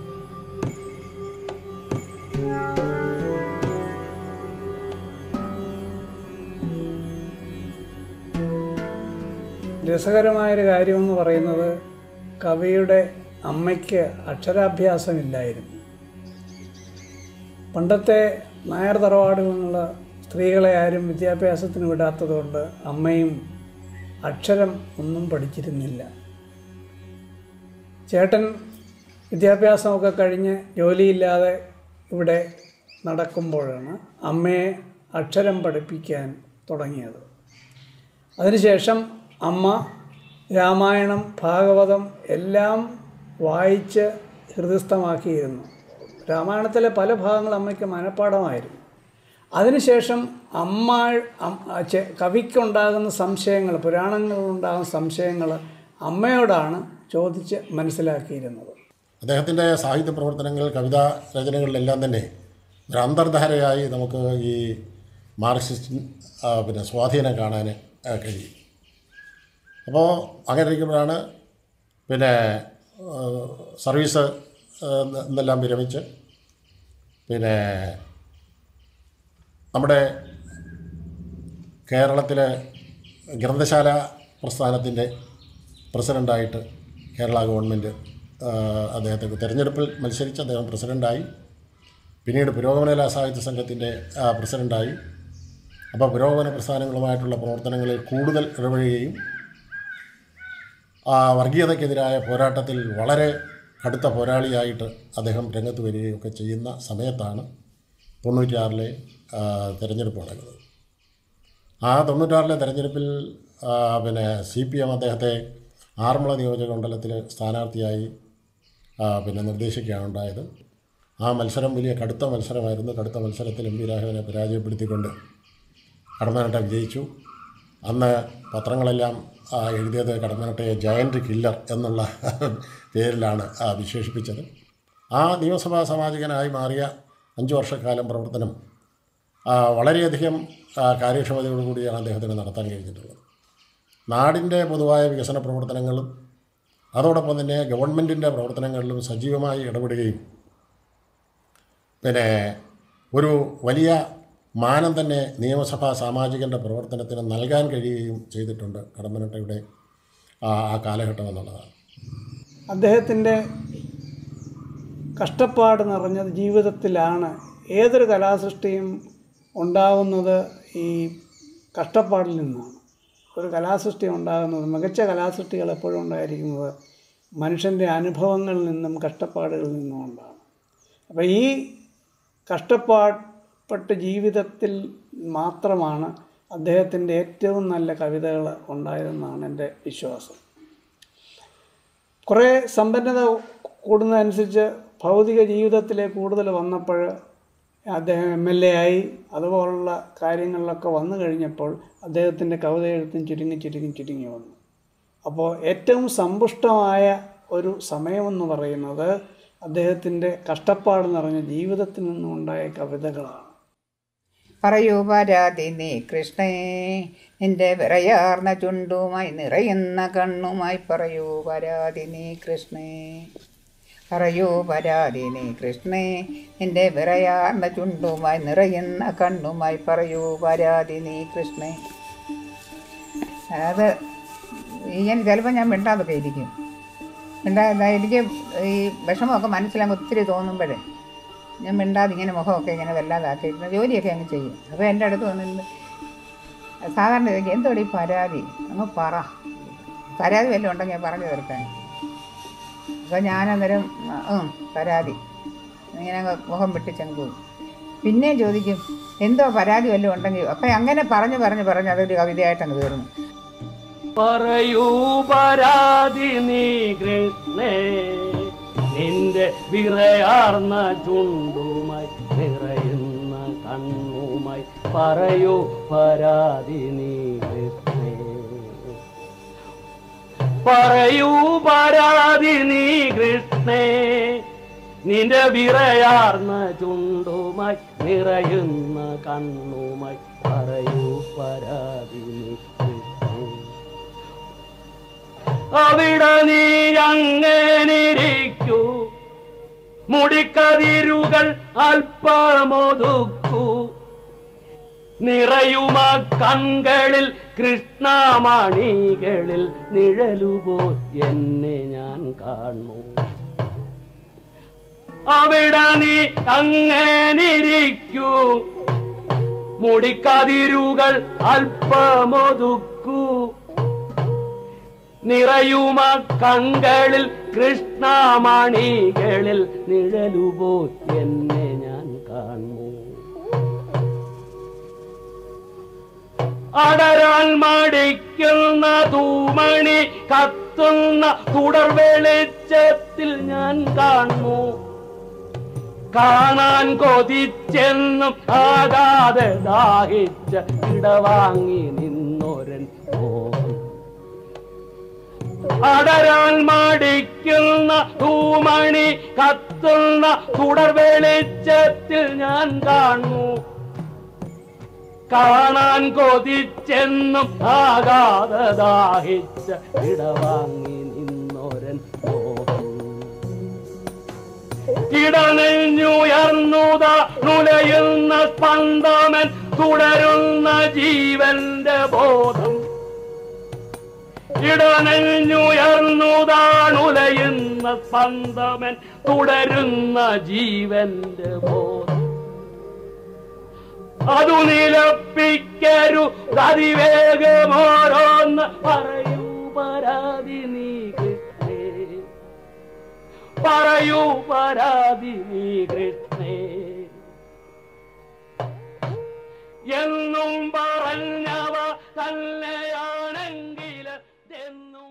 രസകരമായൊരു കാര്യമെന്ന് പറയുന്നത് കവിയുടെ അമ്മയ്ക്ക് അക്ഷരാഭ്യാസമില്ലായിരുന്നു പണ്ടത്തെ നായർ തറവാടുകളിലുള്ള സ്ത്രീകളെ ആരും വിദ്യാഭ്യാസത്തിന് വിടാത്തതുകൊണ്ട് അമ്മയും അക്ഷരം ഒന്നും പഠിച്ചിരുന്നില്ല ചേട്ടൻ വിദ്യാഭ്യാസമൊക്കെ കഴിഞ്ഞ് ജോലിയില്ലാതെ ഇവിടെ നടക്കുമ്പോഴാണ് അമ്മയെ അക്ഷരം പഠിപ്പിക്കാൻ തുടങ്ങിയത് അതിനുശേഷം അമ്മ രാമായണം ഭാഗവതം എല്ലാം വായിച്ച് ഹൃദയസ്ഥമാക്കിയിരുന്നു രാമായണത്തിലെ പല ഭാഗങ്ങൾ അമ്മയ്ക്ക് മനഃപ്പാടമായിരുന്നു അതിനുശേഷം അമ്മ അം- ചെ- കവിക്കുണ്ടാകുന്ന സംശയങ്ങൾ പുരാണങ്ങളിലുണ്ടാകുന്ന സംശയങ്ങൾ അമ്മയോടാണ് ചോദിച്ച് മനസ്സിലാക്കിയിരുന്നത് അദ്ദേഹത്തിൻ്റെ സാഹിത്യ പ്രവർത്തനങ്ങൾ കവിതാ രചനകളിലെല്ലാം തന്നെ ഒരു അന്തർധാരയായി നമുക്ക് ഈ മാർക്സിസ്റ്റ് ആ, പിന്നെ സ്വാധീനം കാണാൻ ആ, കഴിയും അപ്പോൾ അങ്ങനെ ഇരിക്കുമ്പോഴാണ് പിന്നെ ആ, സർവീസ് ആ, എന്നെല്ലാം വിരമിച്ച് പിന്നെ നമ്മുടെ കേരളത്തിലെ ഗ്രന്ഥശാല പ്രസ്ഥാനത്തിൻ്റെ പ്രസിഡൻ്റായിട്ട് കേരള ഗവൺമെൻറ് ആ, അദ്ദേഹത്തെ തെരഞ്ഞെടുപ്പിൽ മത്സരിച്ച് അദ്ദേഹം പ്രസിഡൻ്റായി പിന്നീട് പുരോഗമന സാഹിത്യ സംഘത്തിൻ്റെ ആ, പ്രസിഡൻ്റായി അപ്പോൾ പുരോഗമന പ്രസ്ഥാനങ്ങളുമായിട്ടുള്ള പ്രവർത്തനങ്ങളിൽ കൂടുതൽ ഇടപെടുകയും ആ വർഗീയതയ്ക്കെതിരായ പോരാട്ടത്തിൽ വളരെ കടുത്ത പോരാളിയായിട്ട് അദ്ദേഹം രംഗത്ത് വരികയും ഒക്കെ ചെയ്യുന്ന സമയത്താണ് തൊണ്ണൂറ്റിയാറിലെ ആ, തെരഞ്ഞെടുപ്പ് നടക്കുന്നത് ആ തൊണ്ണൂറ്റാറിലെ തെരഞ്ഞെടുപ്പിൽ ആ, പിന്നെ സി പി എം അദ്ദേഹത്തെ ആറന്മുള നിയോജക മണ്ഡലത്തിൽ സ്ഥാനാർത്ഥിയായി ആ, പിന്നെ നിർദ്ദേശിക്കുകയാണ് ഉണ്ടായത് ആ മത്സരം വലിയ കടുത്ത മത്സരമായിരുന്നു കടുത്ത മത്സരത്തിൽ എം പി രാഘവനെ പരാജയപ്പെടുത്തിക്കൊണ്ട് കടമ്പനട്ട വിജയിച്ചു അന്ന് പത്രങ്ങളെല്ലാം ആ, എഴുതിയത് കടമ്പനട്ടയെ ജയൻറ്റ് കില്ലർ എന്നുള്ള പേരിലാണ് ആ, വിശേഷിപ്പിച്ചത് ആ നിയമസഭാ സാമാജികനായി മാറിയ അഞ്ച് വർഷക്കാലം പ്രവർത്തനം ആ, വളരെയധികം ആ, കാര്യക്ഷമതയോടുകൂടിയാണ് അദ്ദേഹത്തിന് നടത്താൻ കഴിഞ്ഞിട്ടുള്ളത് നാടിൻ്റെ പൊതുവായ വികസന പ്രവർത്തനങ്ങളും അതോടൊപ്പം തന്നെ ഗവൺമെൻറ്റിൻ്റെ പ്രവർത്തനങ്ങളിലും സജീവമായി ഇടപെടുകയും പിന്നെ ഒരു വലിയ മാനം തന്നെ നിയമസഭാ സാമാജികൻ്റെ പ്രവർത്തനത്തിന് നൽകാൻ കഴിയുകയും ചെയ്തിട്ടുണ്ട് കടമ്പനട്ടയുടെ ആ ആ കാലഘട്ടം എന്നുള്ളതാണ് അദ്ദേഹത്തിൻ്റെ കഷ്ടപ്പാട് നിറഞ്ഞ ജീവിതത്തിലാണ് ഏതൊരു കലാസൃഷ്ടിയും ഉണ്ടാകുന്നത് ഈ കഷ്ടപ്പാടിൽ നിന്നാണ് ഒരു കലാസൃഷ്ടി ഉണ്ടാകുന്നത് മികച്ച കലാസൃഷ്ടികൾ എപ്പോഴും ഉണ്ടായിരിക്കുന്നത് മനുഷ്യൻ്റെ അനുഭവങ്ങളിൽ നിന്നും കഷ്ടപ്പാടുകളിൽ നിന്നും ഉണ്ടാകും അപ്പോൾ ഈ കഷ്ടപ്പാട്ട് ജീവിതത്തിൽ മാത്രമാണ് അദ്ദേഹത്തിൻ്റെ ഏറ്റവും നല്ല കവിതകൾ ഉണ്ടായതെന്നാണ് എൻ്റെ വിശ്വാസം കുറേ സമ്പന്നത കൂടുന്നതനുസരിച്ച് ഭൗതിക ജീവിതത്തിലെ കൂടുതൽ വന്നപ്പോൾ അദ്ദേഹം എം എൽ എ ആയി അതുപോലുള്ള കാര്യങ്ങളിലൊക്കെ വന്നു കഴിഞ്ഞപ്പോൾ അദ്ദേഹത്തിൻ്റെ കവിത എഴുത്തും ചുരുങ്ങി ചുരുങ്ങി ചുരുങ്ങി വന്നു അപ്പോൾ ഏറ്റവും സമ്പുഷ്ടമായ ഒരു സമയമെന്ന് പറയുന്നത് അദ്ദേഹത്തിൻ്റെ കഷ്ടപ്പാട് നിറഞ്ഞ ജീവിതത്തിൽ നിന്നുണ്ടായ കവിതകളാണ് പറയൂ പരാതി നീ കൃഷ്ണേ നിന്റെ വിറയാർന്ന ചുണ്ടുമായി നിറയുന്ന കണ്ണുമായി പറയൂ പരാതി നീ കൃഷ്ണേ പറയൂ പരാതി നീ കൃഷ്ണേ നിന്റെ വിറയാർന്ന ചുണ്ടുമായി നിറയുന്ന കണ്ണുമായി പറയൂ പരാതി നീ കൃഷ്ണേ അത് ഇങ്ങനെ ചിലപ്പോൾ ഞാൻ മിണ്ടാതൊക്കെ ഇരിക്കും മിണ്ടാ എനിക്ക് ഈ വിഷമമൊക്കെ മനസ്സിലങ്ങ് ഒത്തിരി തോന്നുമ്പോഴേ ഞാൻ മിണ്ടാതെ ഇങ്ങനെ മുഖമൊക്കെ ഇങ്ങനെ വല്ലാതാക്കിയിരുന്നു ജോലിയൊക്കെ അങ്ങ് ചെയ്യും അപ്പോൾ എൻ്റെ അടുത്ത് വന്നിരുന്ന് സാധാരണ ചോദിക്കും എന്തോടെ ഈ പരാതി അങ്ങ് പറ പരാതി വല്ലതും ഉണ്ടെങ്കിൽ പറഞ്ഞു തീർക്കാൻ അപ്പോൾ ഞാനന്നേരം ഉം, പരാതി ഇങ്ങനെ അങ്ങ് മുഖം വെട്ടിച്ചങ്ങ് പോകും പിന്നെയും ചോദിക്കും എന്തോ പരാതി വല്ലതും ഉണ്ടെങ്കിൽ അപ്പം അങ്ങനെ പറഞ്ഞ് പറഞ്ഞ് പറഞ്ഞ് അതൊരു കവിതയായിട്ട് അങ്ങ് തീർന്നു പറയൂ പരാതി നീ കൃഷ്ണേ നിന്റെ വിറയാർന്ന ചുണ്ടുമായി നിറയുന്ന കണ്ണുമായി പറയൂ പരാതി നീ കൃഷ്ണേ പറയൂ പരാതി നീ കൃഷ്ണേ നിന്റെ വിറയാർന്ന ചുണ്ടുമായി നിറയുന്ന കണ്ണുമായി പറയൂ പരാതി നീ കൃഷ്ണേ അവിടെ നീ അങ്ങനിരിക്കൂ മുടിക്കതിരുകൾ അല്പമൊതുക്കൂ നിറയുമ കൺകളിൽ കൃഷ്ണമണികളിൽ നിഴലുപോ എന്നെ ഞാൻ കാണൂ അവിടെ നീ അങ്ങനിരിക്കൂ മുടിക്കതിരുകൾ അല്പമൊതുക്കൂ നിറയുമ കൺകളിൽ കൃഷ്ണമണികളിൽ നിഴലുപോ എന്നെ ഞാൻ കാണൂ അടരാൻ മടിക്കുന്ന തൂമണി കത്തുന്ന തുടർ വെളിച്ചത്തിൽ ഞാൻ കാണൂ കാണാൻ കൊതിച്ചെന്നും ആകാതെ ദാഹിച്ച ഇടവാങ്ങി നിന്നൊരൻ മോഹം അടരാൻ മടിക്കുന്ന തൂമണി കത്തുന്ന തുടർ വെളിച്ചത്തിൽ ഞാൻ കാണൂ കാണാൻ കൊതിച്ചെന്നും ആകാതെ ദാഹിച്ച ഇടവാങ്ങി നിന്നൊരൻ മോഹം ഇടനെഞ്ഞുയർന്നുത നുലയുന്ന സ്പന്ദമൻ തുടരുന്ന ജീവന്റെ ബോധം ഇടനെഞ്ഞുയർന്നുതാണുലയുന്ന തളരുന്ന സ്പന്ദമൻ തുടരുന്ന ജീവന്റെ ബോധം അതു നിലപ്പിക്കരു അതിവേഗമോരോന്ന് പറയൂ പരാതി നീ കൃഷ്ണേ പറയൂ പരാതി നീ കൃഷ്ണേ എന്നും പറഞ്ഞവ തന്നെയാണെങ്കിൽ എന്നും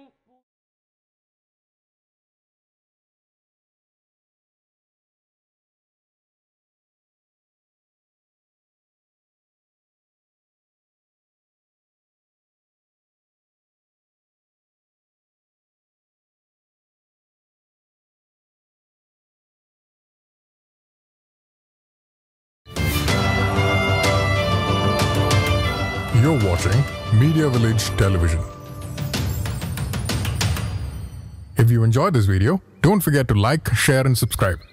You're watching Media Village Television. If you enjoyed this video, don't forget to like, share, and subscribe.